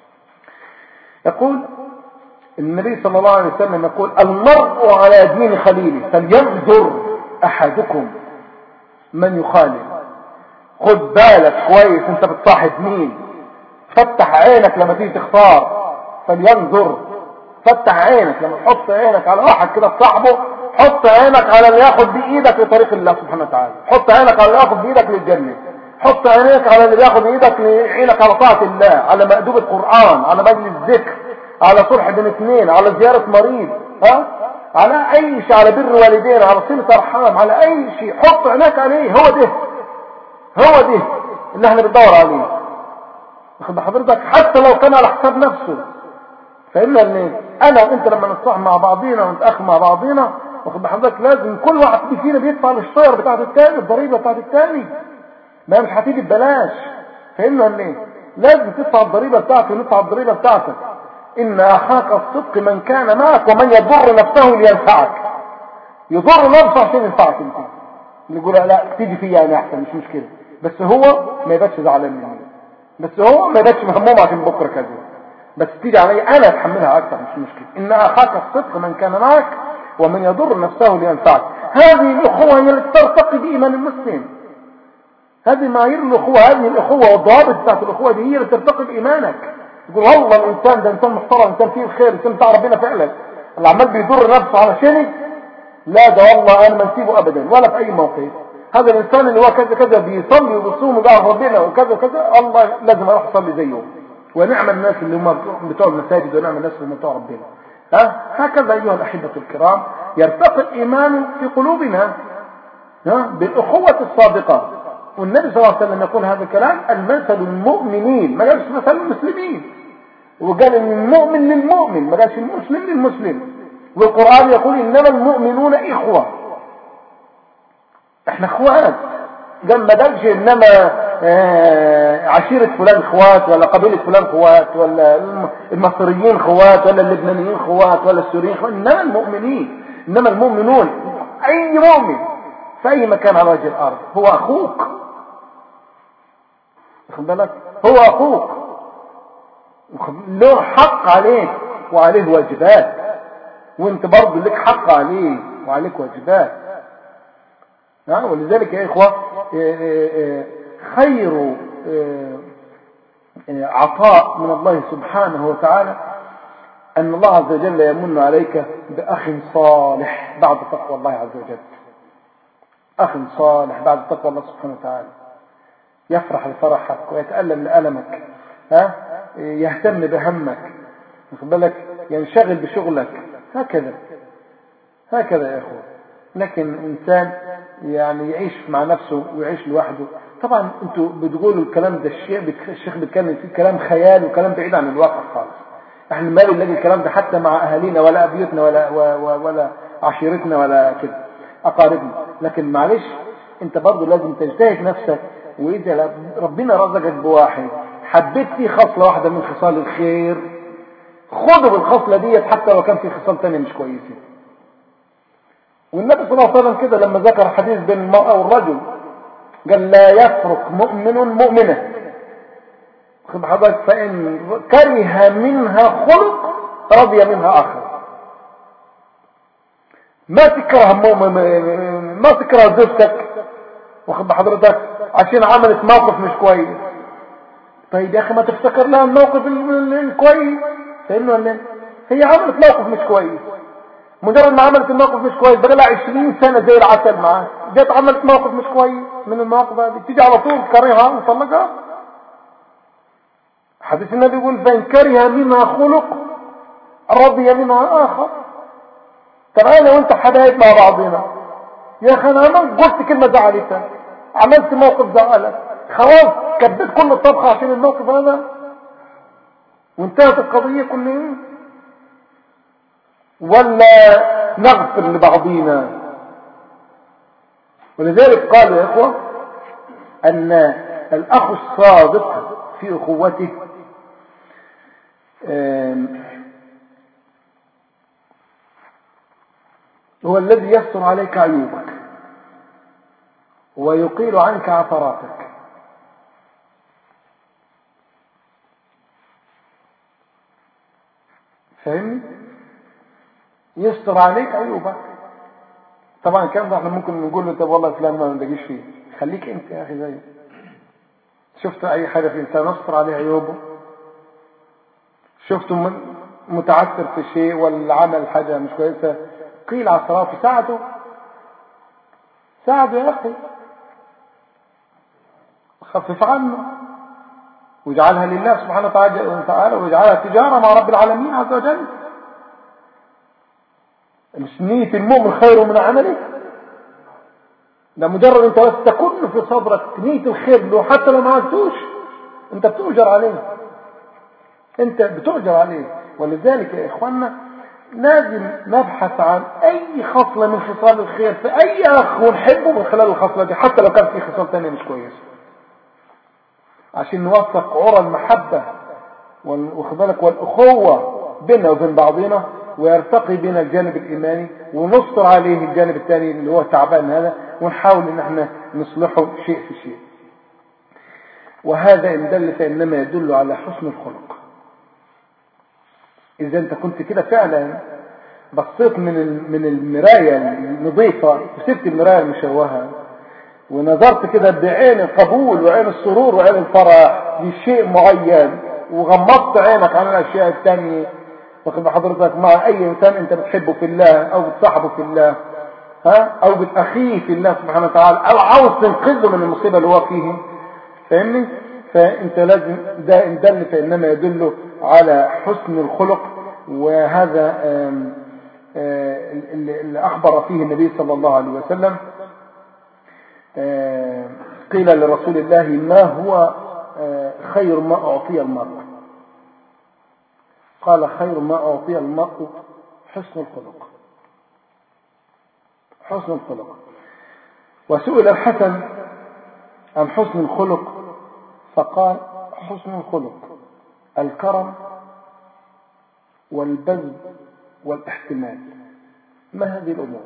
يقول النبي صلى الله عليه وسلم يقول المرء على دين خليله فلينظر احدكم من يخالف خد بالك كويس انت بتصاحب مين فتح عينك لما تيجي تختار فلينظر فتح عينك لما تحط عينك على واحد كده تصاحبه حط عينك على اللي ياخد بايدك لطريق الله سبحانه وتعالى حط عينك على اللي ياخد بايدك للجنه حط عينيك على اللي بياخد بايدك لعينك على طاعه الله على مأدوب القرآن على مجلس ذكر على صلح بين اثنين على زيارة مريض ها على اي شيء على بر والدين على صلة ارحام على اي شيء حط عينك عليه هو ده هو ده اللي احنا بندور عليه واخد حضرتك حتى لو كان على حساب نفسه فإما ان انا وانت لما نصح مع بعضينا ونتأخ مع بعضينا واخد حضرتك لازم كل واحد فينا بيدفع للشير بتاعت التاني الضريبة بتاعت التاني ما مش هتيجي ببلاش فهمنا ان ايه لازم تدفع الضريبة بتاعتك وندفع الضريبة بتاعتك ان اخاك الصدق من كان معك ومن يضر نفسه لينفعك يضر نفسه عشان ينفعك انت نقول لا تيجي فيا انا احسن مش مشكلة بس هو ما يبقاش زعلان مني بس هو ما يبقاش مهموم عشان بكره كذا بس تيجي علي انا اتحملها اكثر مش مشكلة ان اخاك الصدق من كان معك ومن يضر نفسه لينفعك هذه الاخوة هي التي ترتقي بايمان المسلم هذه معايير الاخوة هذه الاخوة والضوابط بتاعت الاخوة دي هي اللي ترتقي بايمانك يقول والله الانسان ده انسان محترم انسان فيه الخير انسان بتاع ربنا فعلا اللي عمال بيضر نفسه على شيء لا ده والله انا ما نسيبه ابدا ولا في اي موقف هذا الانسان اللي هو كذا كذا بيصلي وبيصوم ويعرف ربنا وكذا كذا الله لازم اروح اصلي زيه ونعم الناس اللي هم بتوع المساجد ونعم الناس اللي هم بتوع ربنا ها هكذا ايها الاحبه الكرام يرتقي الايمان في قلوبنا ها بالاخوه الصادقه والنبي صلى الله عليه وسلم يقول هذا الكلام المثل المؤمنين ما قالش مثل المسلمين وقال ان المؤمن للمؤمن ما قالش المسلم للمسلم والقرآن يقول انما المؤمنون اخوة احنا اخوات قال ما قالش انما آه، عشيرة فلان خوات ولا قبيلة فلان خوات ولا المصريين خوات ولا اللبنانيين خوات ولا السوريين خوات انما المؤمنين انما المؤمنون اي مؤمن في اي مكان على وجه الارض هو اخوك واخد بالك هو اخوك له حق عليك وعليه واجبات وانت برضه لك حق عليه وعليك واجبات ولذلك يا إخوة آه، آه، آه، خير عطاء من الله سبحانه وتعالى أن الله عز وجل يمن عليك بأخ صالح بعد تقوى الله عز وجل أخ صالح بعد تقوى الله سبحانه وتعالى يفرح لفرحك ويتألم لألمك ها يهتم بهمك واخد بالك ينشغل بشغلك هكذا هكذا يا اخوه لكن انسان يعني يعيش مع نفسه ويعيش لوحده طبعا انتوا بتقولوا الكلام ده الشيء الشيخ بيتكلم فيه كلام خيال وكلام بعيد عن الواقع خالص احنا ما بنلاقي الكلام ده حتى مع اهالينا ولا ابيوتنا ولا ولا عشيرتنا ولا كده اقاربنا لكن معلش انت برضه لازم تجتهد نفسك واذا ربنا رزقك بواحد حبيت فيه خصله واحده من خصال الخير خده بالخصله ديت حتى لو كان في خصال ثانيه مش كويسه والنبي صلى الله عليه وسلم كده لما ذكر حديث بين المرأة والرجل قال لا يفرق مؤمن مؤمنة خد حضرتك فإن كره منها خلق رضي منها آخر ما تكره ما تكره زوجتك واخد حضرتك عشان عملت موقف مش كويس طيب يا اخي ما تفتكر لها الموقف الكويس فاهمني ولا إيه؟ هي عملت موقف مش كويس مجرد ما عملت الموقف مش كويس بقى لها 20 سنة زي العسل معاه جت عملت موقف مش كويس من المواقف هذه تيجي على طول كرهها وطلقها حديث النبي يقول فإن كره منها خلق رضي منها آخر طب أنا وأنت حبايب مع بعضنا يا أخي أنا قلت كلمة زعلتها عملت موقف زعلك خلاص كبت كل الطبخة عشان الموقف هذا وانتهت القضية كلها ولا نغفر لبعضنا ولذلك قال يا إخوة أن الأخ الصادق في أخوته هو الذي يستر عليك عيوبك ويقيل عنك عثراتك فهمت يستر عليك عيوبك طبعا الكلام ده احنا ممكن نقول له طب والله فلان ما ندقيش فيه خليك انت يا اخي زيه شفت اي حاجه في انسان يستر عليه عيوبه شفته متعثر في شيء ولا عمل حاجه مش كويسه قيل عثراته ساعده ساعده يا اخي خفف عنه واجعلها لله سبحانه وتعالى واجعلها تجاره مع رب العالمين عز وجل مش نية المؤمن خير من عمله ده مجرد انت بس تكن في صدرك نية الخير له حتى لو ما عملتوش انت بتؤجر عليه انت بتؤجر عليه ولذلك يا اخوانا لازم نبحث عن اي خصلة من خصال الخير في اي اخ ونحبه من خلال الخصلة دي حتى لو كان في خصال تانية مش كويسة عشان نوثق عرى المحبة واخد بالك والاخوة بيننا وبين بعضنا ويرتقي بنا الجانب الإيماني ونصر عليه الجانب الثاني اللي هو تعبان هذا ونحاول ان احنا نصلحه شيء في شيء وهذا إن دل فإنما يدل على حسن الخلق إذا أنت كنت كده فعلا بصيت من من المراية النظيفة وسبت المراية المشوهة ونظرت كده بعين القبول وعين السرور وعين الفرح لشيء معين وغمضت عينك عن الأشياء الثانية واخد حضرتك مع اي انسان انت بتحبه في الله او بتصاحبه في الله ها او بتاخيه في الله سبحانه وتعالى او عاوز تنقذه من المصيبه اللي هو فيه فاهمني فانت لازم ده ان دل فانما يدل على حسن الخلق وهذا اللي اخبر فيه النبي صلى الله عليه وسلم قيل لرسول الله ما هو خير ما اعطي المرء قال خير ما أعطي المرء حسن الخلق حسن الخلق وسئل الحسن أم حسن الخلق فقال حسن الخلق الكرم والبذل والاحتمال ما هذه الأمور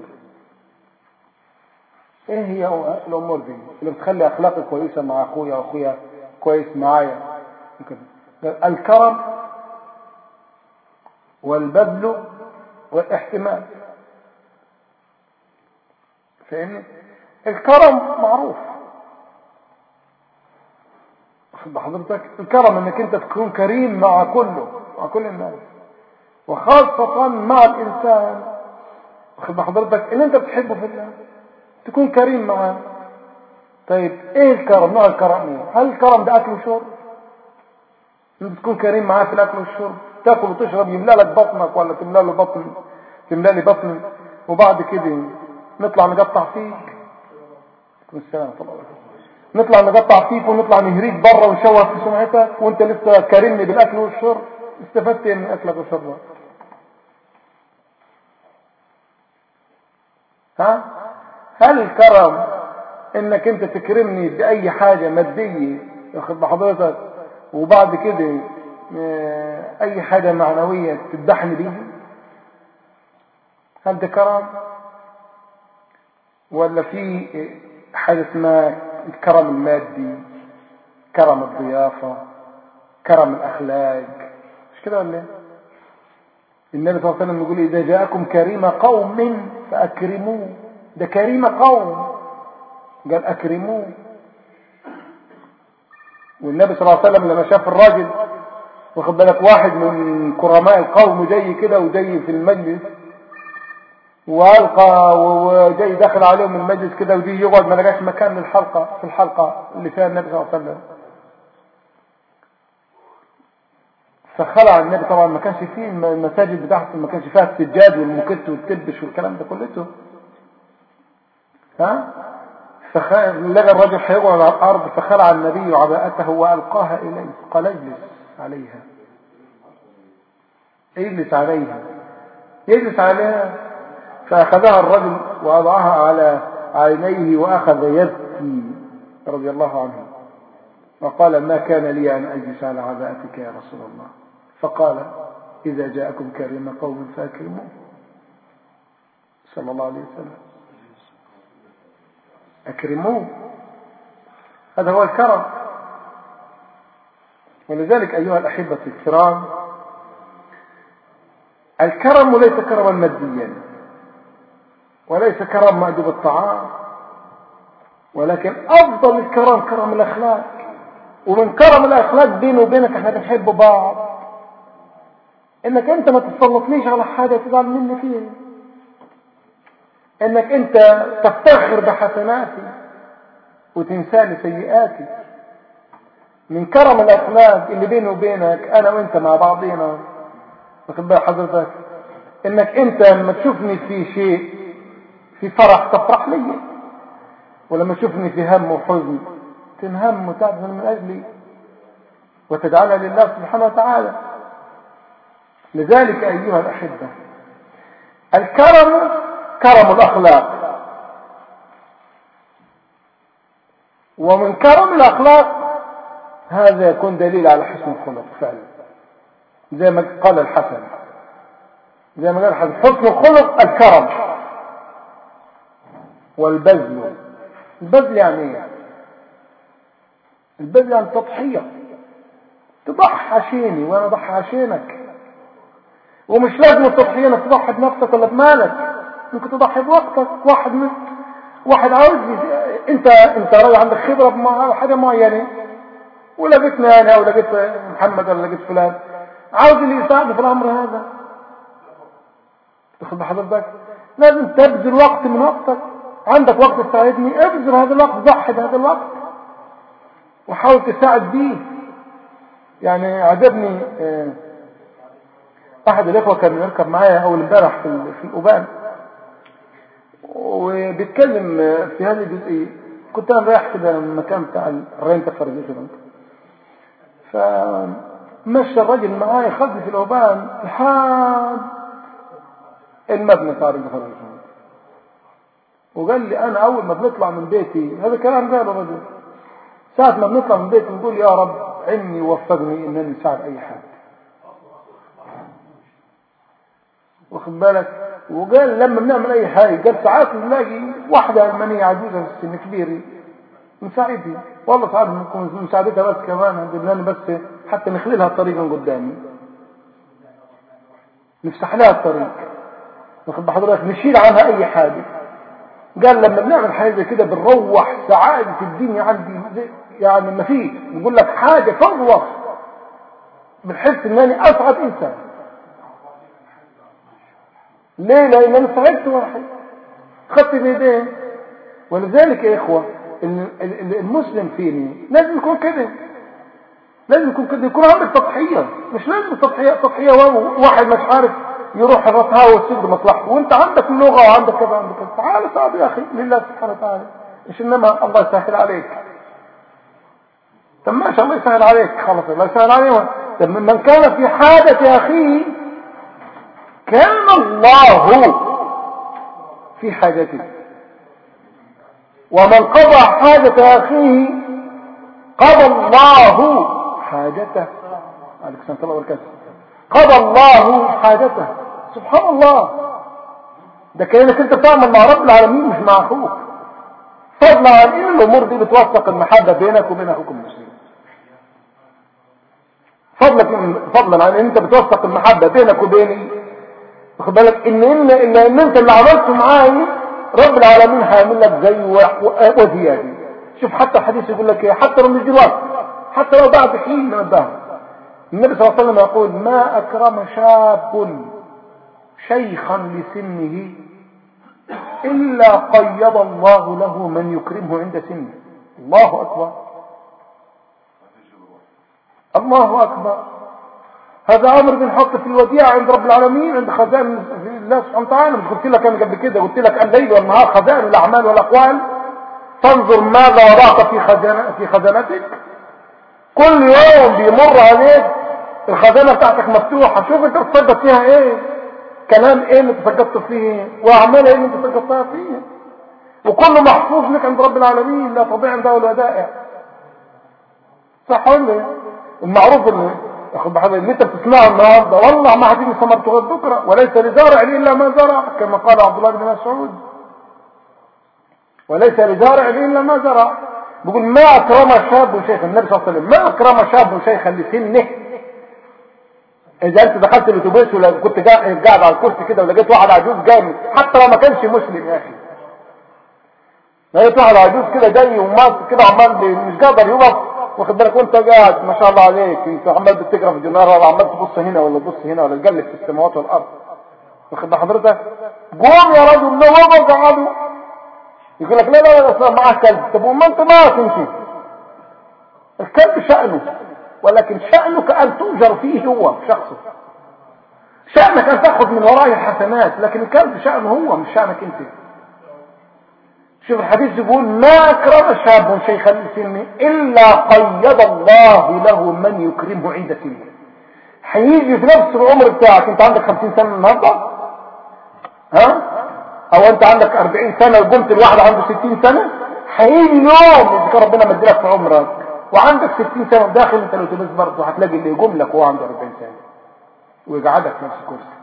ايه هي الأمور دي اللي بتخلي أخلاقي كويسة مع أخويا وأخويا كويس معايا الكرم والبذل والاحتمال فاهمني الكرم معروف واخد حضرتك الكرم انك انت تكون كريم مع كله مع كل الناس وخاصة مع الانسان واخد حضرتك ان انت بتحبه في الله تكون كريم معاه طيب ايه الكرم نوع الكرم ايه هل الكرم ده اكل وشرب انت تكون كريم معاه في الاكل والشرب تاكل وتشرب يملى لك بطنك ولا تملى له بطن تملى لي بطني وبعد كده نطلع نقطع فيك السلام طبعا نطلع نقطع فيك ونطلع نهريك بره ونشوه في سمعتك وانت لسه كارمني بالاكل والشرب استفدت ايه من اكلك وشربك ها هل الكرم انك انت تكرمني باي حاجة مادية ياخد بحضرتك وبعد كده اي حاجة معنوية تذبحني بيها هل ده كرم ولا في حاجة اسمها الكرم المادي كرم الضيافة كرم الأخلاق مش كده ولا ايه النبي صلى الله عليه وسلم يقول إذا جاءكم كريم قوم فأكرموه ده كريم قوم قال أكرموه والنبي صلى الله عليه وسلم لما شاف الراجل واخد بالك واحد من كرماء القوم جاي كده وجاي في المجلس والقى وجاي داخل عليهم المجلس كده ودي يقعد ما لقاش مكان للحلقه في الحلقه اللي فيها النبي صلى الله عليه وسلم فخلع النبي طبعا ما كانش فيه المساجد بتاعته ما كانش فيها السجاد والمكت والتبش والكلام ده كلته ها فلقى الرجل هيقعد على الارض فخلع النبي عباءته والقاها اليه قال اجلس عليها اجلس عليها يجلس عليها فأخذها الرجل ووضعها على عينيه وأخذ يبكي رضي الله عنه وقال ما كان لي أن أجلس على عباءتك يا رسول الله فقال إذا جاءكم كريم قوم فأكرموه صلى الله عليه وسلم أكرموه هذا هو الكرم ولذلك أيها الأحبة الكرام الكرم ليس كرما ماديا وليس كرم مأدوب الطعام ولكن أفضل الكرم كرم الأخلاق ومن كرم الأخلاق بيني وبينك احنا بنحب بعض انك انت ما تتسلطنيش على حاجة تزعل مني فيها انك انت تفتخر بحسناتي وتنساني سيئاتي من كرم الاخلاق اللي بيني وبينك انا وانت مع بعضينا واخد بال حضرتك انك انت لما تشوفني في شيء في فرح تفرح لي ولما تشوفني في هم وحزن تنهم وتحزن من اجلي وتجعلها لله سبحانه وتعالى لذلك ايها الاحبه الكرم كرم الاخلاق ومن كرم الاخلاق هذا يكون دليل على حسن الخلق فعلا زي ما قال الحسن زي ما قال الحسن حسن الخلق الكرم والبذل البذل يعني ايه البذل يعني تضحية تضحي عشاني وانا اضحي عشانك ومش لازم التضحية انك تضحي بنفسك ولا بمالك ممكن تضحي بوقتك واحد من واحد عاوز انت انت راجل عندك خبرة بحاجة معينة ولقيتني انا او لقيت محمد ولا لقيت فلان عاوز اللي يساعده في الامر هذا تاخد بحضرتك لازم تبذل وقت من وقتك عندك وقت تساعدني ابذل هذا الوقت ضحي بهذا الوقت وحاول تساعد بيه يعني عجبني احد الاخوه كان يركب معايا اول امبارح في في الأوبان وبيتكلم في هذه الجزئيه كنت انا رايح كده المكان بتاع الرينت فرزيشن فمشى الراجل معايا خدني في الأوبان لحد المبنى بتاع الرينت فرزيشن وقال لي انا اول ما بنطلع من بيتي هذا كلام قاله الرجل ساعة ما بنطلع من البيت نقول يا رب عني ووفقني انني اساعد اي حد واخد بالك وقال لما بنعمل اي حاجه قال ساعات نلاقي واحده المانيه عجوزه في السن كبيره نساعدها والله ساعات نكون مساعدتها بس كمان بدنا بس حتى نخلي لها الطريق من قدامي نفتح لها الطريق واخد بحضرتك نشيل عنها اي حاجه قال لما بنعمل حاجه زي كده بنروح سعاده الدنيا عندي يعني ما فيش نقول لك حاجه فوق بنحس انني اسعد انسان ليه لان انا ساعدت واحد خدت بايديه ولذلك يا اخوه المسلم فيني لازم يكون كده لازم يكون كده يكون عندك تضحيه مش لازم تضحيه تضحيه واحد مش عارف يروح الرطها ويسد مصلحته وانت عندك اللغه وعندك كذا عندك كذا تعال صعب يا اخي لله سبحانه وتعالى مش انما الله يسهل عليك طب ما شاء الله يسهل عليك خلاص الله يسهل عليه طب من كان في حاجه اخيه كان الله في حاجته ومن قضى حاجة أخيه قضى الله حاجته عليك سنة الله وبركاته قضى الله حاجته سبحان الله ده كأنك انت بتعمل مع رب العالمين مش مع اخوك فضلا عن ان الامور دي بتوثق المحبة بينك وبين اخوك المسلم فضلا فضلا عن ان انت بتوثق المحبة بينك وبيني واخد بالك ان ان ان, إن انت اللي عملته معايا رب العالمين هيعمل لك زي وزياده شوف حتى الحديث يقول لك ايه حتى لو مش دلوقتي حتى لو بعد حين من الدهر النبي صلى الله عليه وسلم يقول ما اكرم شاب شيخا لسنه الا قيض الله له من يكرمه عند سنه الله اكبر الله اكبر هذا امر بنحط في الوديعه عند رب العالمين عند خزائن الله سبحانه وتعالى مش قلت لك انا قبل كده قلت لك الليل والنهار خزائن الاعمال والاقوال تنظر ماذا وضعت في خزانة في خزانتك كل يوم بيمر عليك الخزانه بتاعتك مفتوحه شوف انت تصدق فيها ايه كلام ايه اللي تصدقت فيه واعمال ايه اللي انت تصدقتها فيه وكله محفوظ لك عند رب العالمين لا تضيع عنده الودائع صح ولا المعروف اللي واخد بحضر اللي انت بتسمعه النهارده والله ما هتيجي ثمرته غير بكره وليس لزارع الا ما زرع كما قال عبد الله بن مسعود وليس لزارع الا ما زرع بيقول ما اكرم شاب شيخا النبي صلى الله عليه وسلم ما اكرم شاب شيخا لسنه اذا انت دخلت الاتوبيس ولا كنت قاعد على الكرسي كده ولقيت واحد عجوز جامد حتى لو ما كانش مسلم يا اخي لقيت واحد عجوز كده جاي وماسك كده عمال مش قادر يقف واخد بالك وانت قاعد ما شاء الله عليك انت عمال بتقرا في الجنار ولا عمال تبص هنا ولا تبص هنا ولا تقلب في السماوات والارض واخد بال حضرتك قوم يا رجل لو وقف قعدوا يقول لك لا لا لا اصلا معاه كلب طب وما انت معك انت الكلب شأنه ولكن شأنك ان تؤجر فيه هو شخصه شأنك ان تاخذ من ورائه الحسنات لكن الكلب شأنه هو مش شأنك انت شوف الحديث يقول ما اكرم شاب شيخا لسنه الا قيد الله له من يكرمه عند سنه هيجي في نفس العمر بتاعك انت عندك 50 سنه النهارده ها او انت عندك 40 سنه وقمت الواحد عنده 60 سنه هيجي يوم اذا كان ربنا مديلك في عمرك وعندك 60 سنه وداخل انت لو تلبس برضه هتلاقي اللي يقوم لك وهو عنده 40 سنه ويقعدك في نفس الكرسي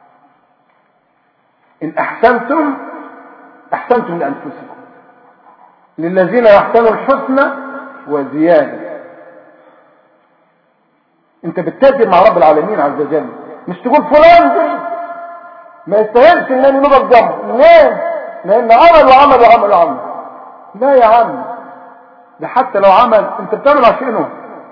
ان احسنتم احسنتم لانفسكم للذين يحسنوا الحسنى وزياده انت بتتاجر مع رب العالمين عز وجل مش تقول فلان ده ما يستاهلش انني نبقى جنبه ليه لان عمل وعمل وعمل وعمل لا يا عم ده حتى لو عمل انت بتعمل عشانه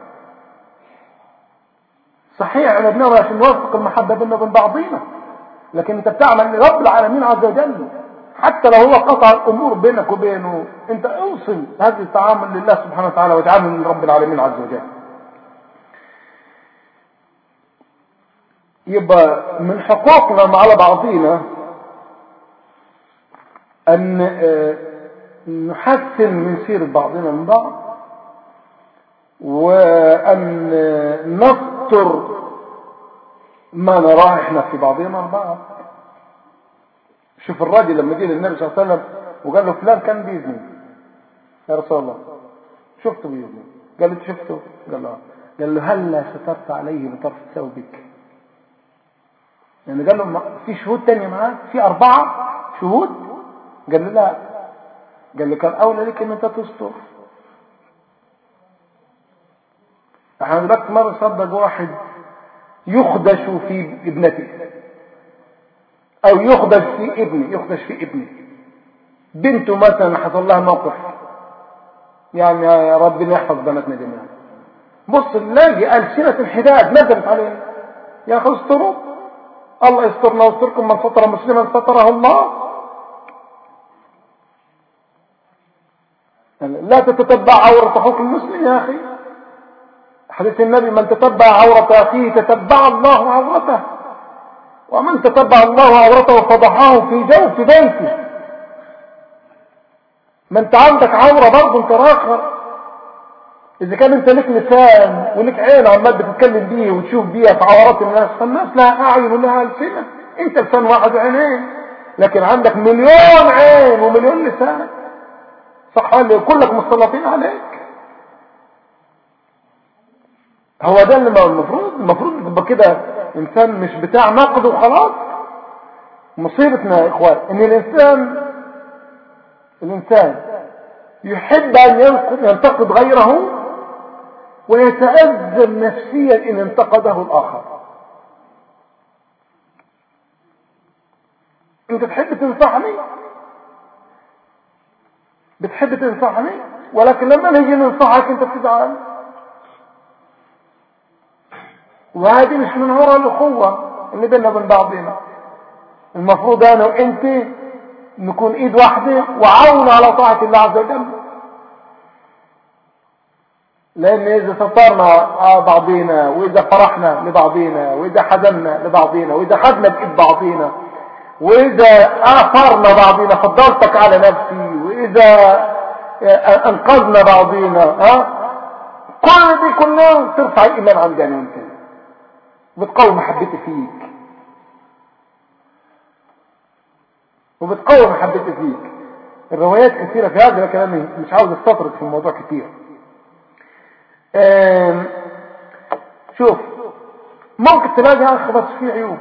صحيح احنا بنعمل عشان نوفق المحبه بيننا وبين بعضينا لكن انت بتعمل لرب العالمين عز وجل حتى لو هو قطع الامور بينك وبينه انت اوصل هذا التعامل لله سبحانه وتعالى وتعامل لرب العالمين عز وجل يبقى من حقوقنا مع بعضينا ان نحسن من سيرة بعضنا من بعض وان نستر ما نراه احنا في بعضنا من بعض شوف الراجل لما جه للنبي صلى الله عليه وسلم وقال له فلان كان بيزني يا رسول الله شفته بإذنه قال له شفته قال له قال له هلا سترت عليه بطرف ثوبك يعني قال له في شهود تانية معاه في أربعة شهود قال له لا قال له كان أولى لك أن أنت تستر احنا دلوقتي ما بنصدق واحد يخدش في ابنته او يخدش في ابني يخدش في ابني بنته مثلا حصل لها موقف يعني يا ربنا يحفظ بناتنا جميعا بص نلاقي ألسنة الحداد نزلت علينا يا أخي استروا الله يسترنا ويستركم من ستر مسلما ستره الله لا تتتبع عورة أخوك المسلم يا أخي حديث النبي من تتبع عورة أخيه تتبع الله عورته ومن تتبع الله عورته فضحاه في جوف بيته ما انت عندك عورة برضه انت راخر اذا كان انت لك لسان ولك عين عمال بتتكلم بيه وتشوف بيها في عورات الناس فالناس لها اعين ولها السنة انت لسان واحد وعينين لكن عندك مليون عين ومليون لسان صح ولا كلك مسلطين عليك هو ده اللي المفروض المفروض تبقى كده انسان مش بتاع نقد وخلاص مصيبتنا يا اخوان ان الانسان الانسان يحب ان ينتقد غيره ويتأذى نفسيا ان انتقده الاخر انت تحب تنصحني بتحب تنصحني ولكن لما نيجي ننصحك انت بتزعل وهذه مش من وراء الاخوه اللي بيننا وبين بعضنا المفروض انا وانت نكون ايد واحده وعون على طاعه الله عز وجل لان اذا سطرنا على بعضينا واذا فرحنا لبعضينا واذا حزنا لبعضينا واذا خدنا بايد بعضينا واذا اثرنا بعضينا فضلتك على نفسي واذا انقذنا بعضينا ها كل دي كلها ترفع الايمان عندي انا وانت وبتقوي محبتي فيك وبتقوي محبتي فيك الروايات كثيرة في هذا لكن أنا مش عاوز استطرد في الموضوع كثير شوف ممكن تلاقي أخ بس فيه عيوب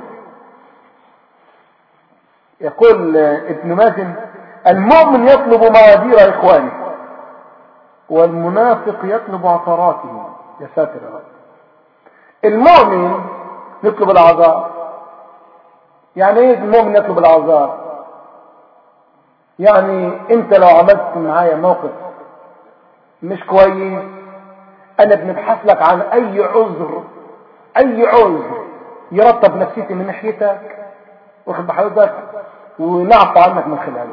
يقول ابن مازن المؤمن يطلب موادير إخوانه والمنافق يطلب عثراته يا ساتر يا رب المؤمن يطلب العذاب يعني ايه المؤمن يطلب العذاب يعني انت لو عملت معايا موقف مش كويس انا بنبحث لك عن اي عذر اي عذر يرطب نفسيتي من ناحيتك واخد بحضرتك ونعفى عنك من خلاله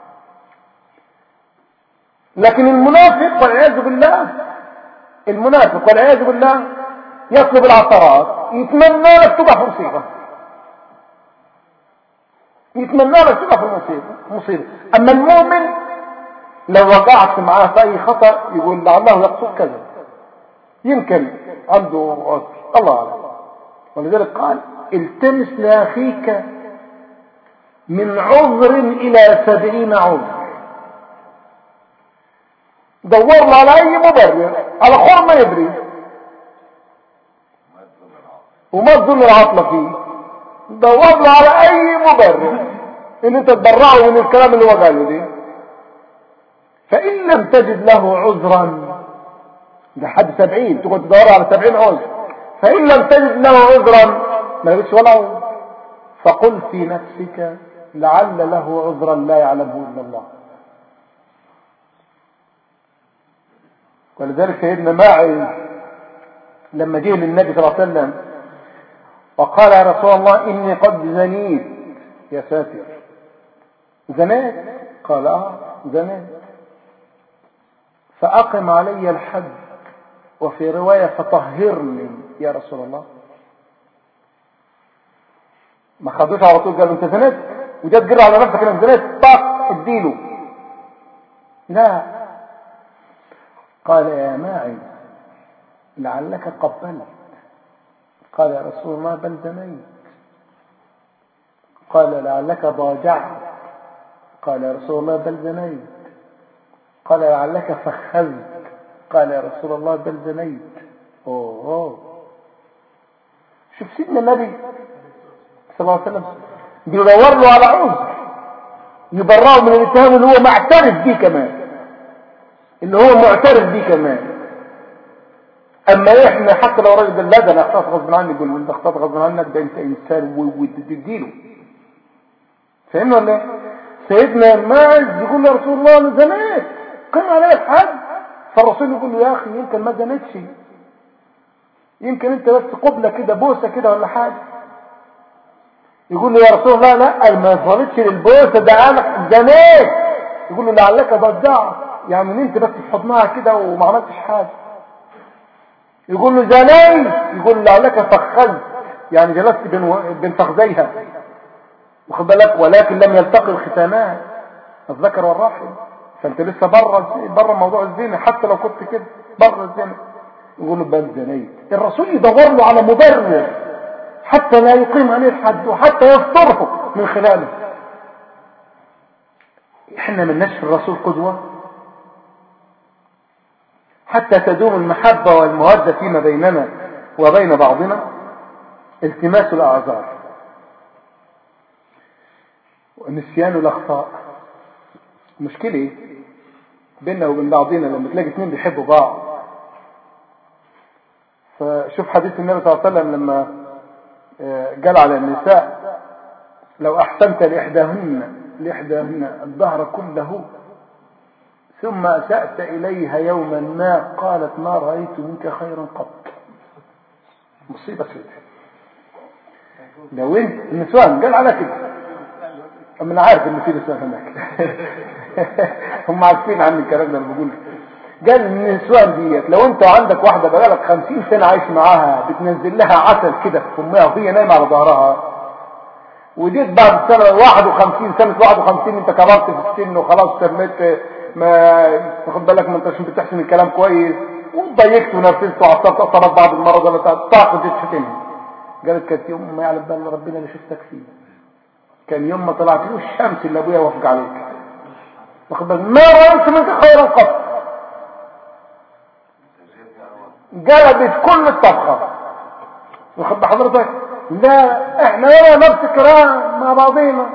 لكن المنافق والعياذ بالله المنافق والعياذ بالله يطلب العثرات يتمنى لك تقع في مصيبه يتمنى لك تقع في المصيبه مصيبه اما المؤمن لو وقعت معاه في اي خطا يقول لعله يقصد كذا يمكن عنده عذر الله اعلم ولذلك قال التمس لاخيك من عذر الى سبعين عذر دور له على اي مبرر على خور ما يبري وما تظن العطلة فيه دور له على اي مبرر ان انت تبرعه من الكلام اللي هو قاله دي فان لم تجد له عذرا ده حد سبعين تقعد تدور على سبعين عذر فان لم تجد له عذرا ما يقولش ولا عذر فقل في نفسك لعل له عذرا لا يعلمه الا الله ولذلك سيدنا ماعز لما جه للنبي صلى الله عليه وسلم وقال يا رسول الله إني قد زنيت يا ساتر زنيت قال اه زنيت فأقم علي الحد وفي رواية فطهرني يا رسول الله ما خدوش على طول قال انت زنيت وجات تجري على نفسك انك زنيت طاق اديله لا قال يا ماعز لعلك قبلت قال يا رسول الله بل زنيت قال لعلك ضاجعت قال يا رسول الله بل زنيت قال لعلك فخذت قال يا رسول الله بل زنيت أوه, أوه. شوف سيدنا النبي صلى الله عليه وسلم بيدور له على عذر يبرأه من الاتهام اللي هو معترف بيه كمان اللي هو معترف بيه كمان اما احنا حتى لو راجل لا ده انا اخطات غصب عني يقول انت اخطات غصب عنك ده انت انسان وتديله فهمنا ولا ايه سيدنا ماعز يقول له رسول الله انا زنيت قم علي الحد فالرسول يقول له يا اخي يمكن ما زنيتش يمكن انت بس قبلة كده بوسة كده ولا حاجة يقول له يا رسول الله لا ما وصلتش للبوسة ده انا زنيت يقول له لعلك ضجعت يعني انت بس في حضنها كده وما عملتش حاجة يقول له زنيت يقول له لعلك فخذت يعني جلست بين, بين فخذيها واخد بالك ولكن لم يلتقي الختانان الذكر والرحم فانت لسه بره بره موضوع الزنا حتى لو كنت كده بره الزنا يقول له بل زنيت الرسول يدور له على مبرر حتى لا يقيم عليه الحد وحتى يستره من خلاله احنا من نشر الرسول قدوة حتى تدوم المحبة والمودة فيما بيننا وبين بعضنا التماس الأعذار ونسيان الأخطاء مشكلة بيننا وبين بعضنا لما تلاقي اثنين بيحبوا بعض فشوف حديث النبي صلى الله عليه وسلم لما قال على النساء لو أحسنت لإحداهن لإحداهن الظهر كله ثم أسأت إليها يوما ما قالت ما رأيت منك خيرا قط مصيبة سوداء لو انت النسوان قال على كده أما أنا عارف إن في نسوان هناك هم عارفين عن الكلام ده اللي بقول قال النسوان ديت لو انت عندك واحدة بقالك خمسين سنة عايش معاها بتنزل لها عسل كده في فمها وهي نايمة على ظهرها وجيت بعد سنة 51 سنة 51 انت كبرت في السن وخلاص سميت ما تاخد بالك ما انتش بتحسن الكلام كويس وضيقت ونرفزت وعصبت اصابت بعض المرض ولا تعقد تشتمني قالت كانت يوم ما يعلم بال ربنا اللي شفتك فيه كان يوم ما طلعت له الشمس اللي ابويا وافق عليك واخد بالك ما رايت منك خيرا قط جلبت كل الطبخه واخد بحضرتك لا احنا ولا نفس الكلام مع بعضينا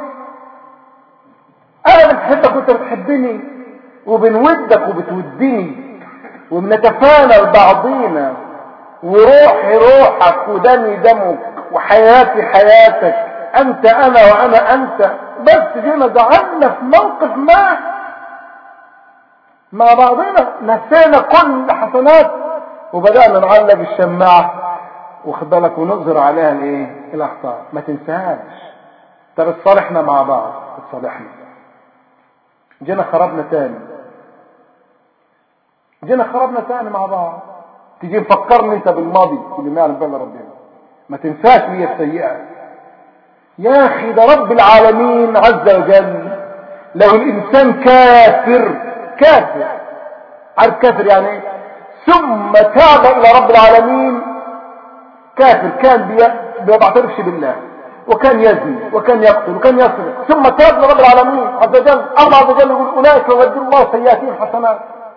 انا بتحبك وانت بتحبني وبنودك وبتودني وبنتفانى لبعضينا وروحي روحك ودمي دمك وحياتي حياتك انت انا وانا انت بس جينا زعلنا في موقف ما مع بعضنا نسينا كل الحسنات وبدأنا نعلق الشماعة واخد بالك ونظهر عليها الايه الاخطاء ما تنساهاش طب اتصالحنا مع بعض اتصالحنا جينا خربنا تاني جينا خربنا تاني مع بعض تيجي مفكرني انت بالماضي اللي ما يعلم بال ربنا ما تنساش لي السيئة يا اخي ده رب العالمين عز وجل لو الانسان كافر كافر عارف كافر يعني ايه ثم تاب الى رب العالمين كافر كان ما بيعترفش بالله وكان يزني وكان يقتل وكان يسرق ثم تاب لرب العالمين عز وجل الله عز وجل يقول اولئك يبدل الله سيئاتهم حسنات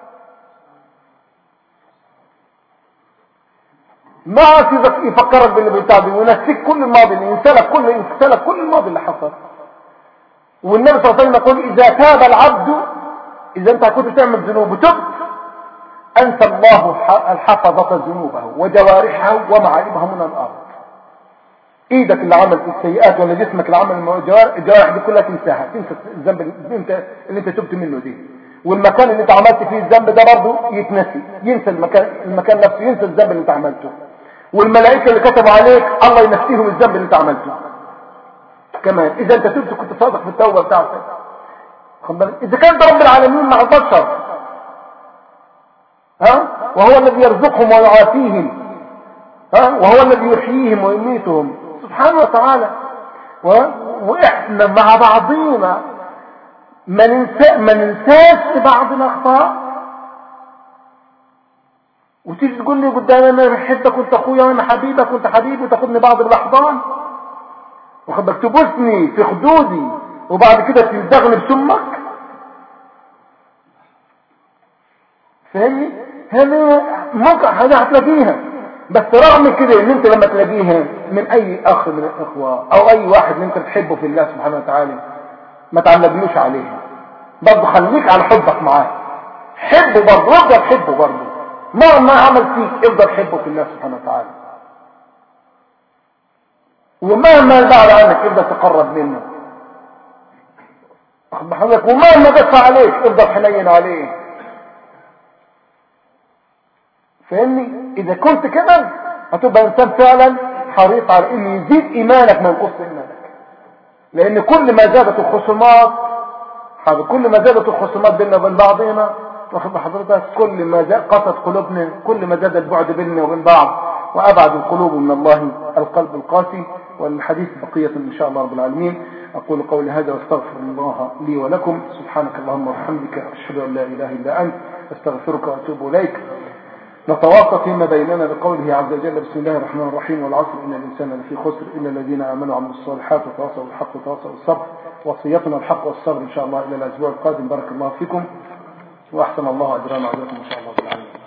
ما عاد يفكرك باللي بيتعب وينسيك كل الماضي اللي ينسلك كل ينسلك كل الماضي اللي حصل والنبي صلى الله عليه وسلم يقول اذا تاب العبد اذا انت كنت تعمل ذنوب وتبت انسى الله الحفظة ذنوبه وجوارحه ومعالمها من الارض ايدك اللي عملت السيئات ولا جسمك اللي عمل الجوارح دي كلها تنساها تنسى الذنب اللي انت اللي انت تبت منه دي والمكان اللي انت عملت فيه الذنب ده برضه يتنسي ينسى المكان المكان نفسه ينسى الذنب اللي انت عملته والملائكه اللي كتبوا عليك الله ينسيهم الذنب اللي انت عملته كمان اذا انت تبت كنت صادق في التوبه بتاعتك اذا كان ده رب العالمين مع البشر ها وهو الذي يرزقهم ويعافيهم ها وهو الذي يحييهم ويميتهم سبحانه وتعالى و... واحنا مع بعضينا ما ننسى ما ننساش بعض الاخطاء وتيجي تقول لي قدام انا بحبك وانت اخويا وانا حبيبك وانت حبيبي وتاخدني بعض بالاحضان واخد بالك تبوسني في خدودي وبعد كده تلدغني بسمك فاهمني هذه ممكن حاجة هتلاقيها بس رغم كده ان انت لما تلاقيها من اي اخ من الاخوة او اي واحد انت بتحبه في الله سبحانه وتعالى ما تعلقلوش عليها برضه خليك على حبك معاه حبه برضه افضل حبه برضه مهما عمل فيك افضل حبه في الله سبحانه وتعالى ومهما بعد عنك افضل تقرب منه حضرتك ومهما دفع عليك افضل حنين عليه فاهمني اذا كنت كده هتبقى انسان فعلا حريص على ان يزيد ايمانك ما ينقص ايمانك لان كل ما زادت الخصومات كل ما زادت الخصومات بيننا وبين بعضنا واخد بحضرتك كل ما زاد قصد قلوبنا كل ما زاد البعد بيننا وبين بعض وابعد القلوب من الله القلب القاسي والحديث بقية ان شاء الله رب العالمين اقول قولي هذا واستغفر الله لي ولكم سبحانك اللهم وبحمدك اشهد ان لا اله الا انت استغفرك واتوب اليك نتواصى فيما بيننا بقوله عز وجل بسم الله الرحمن الرحيم والعصر إن الإنسان لفي خسر إلا الذين آمنوا وعملوا الصالحات وتواصوا بالحق وتواصوا بالصبر وصيتنا الحق والصبر إن شاء الله إلى الأسبوع القادم بارك الله فيكم وأحسن الله أجرنا وأجركم إن شاء الله بالعالمين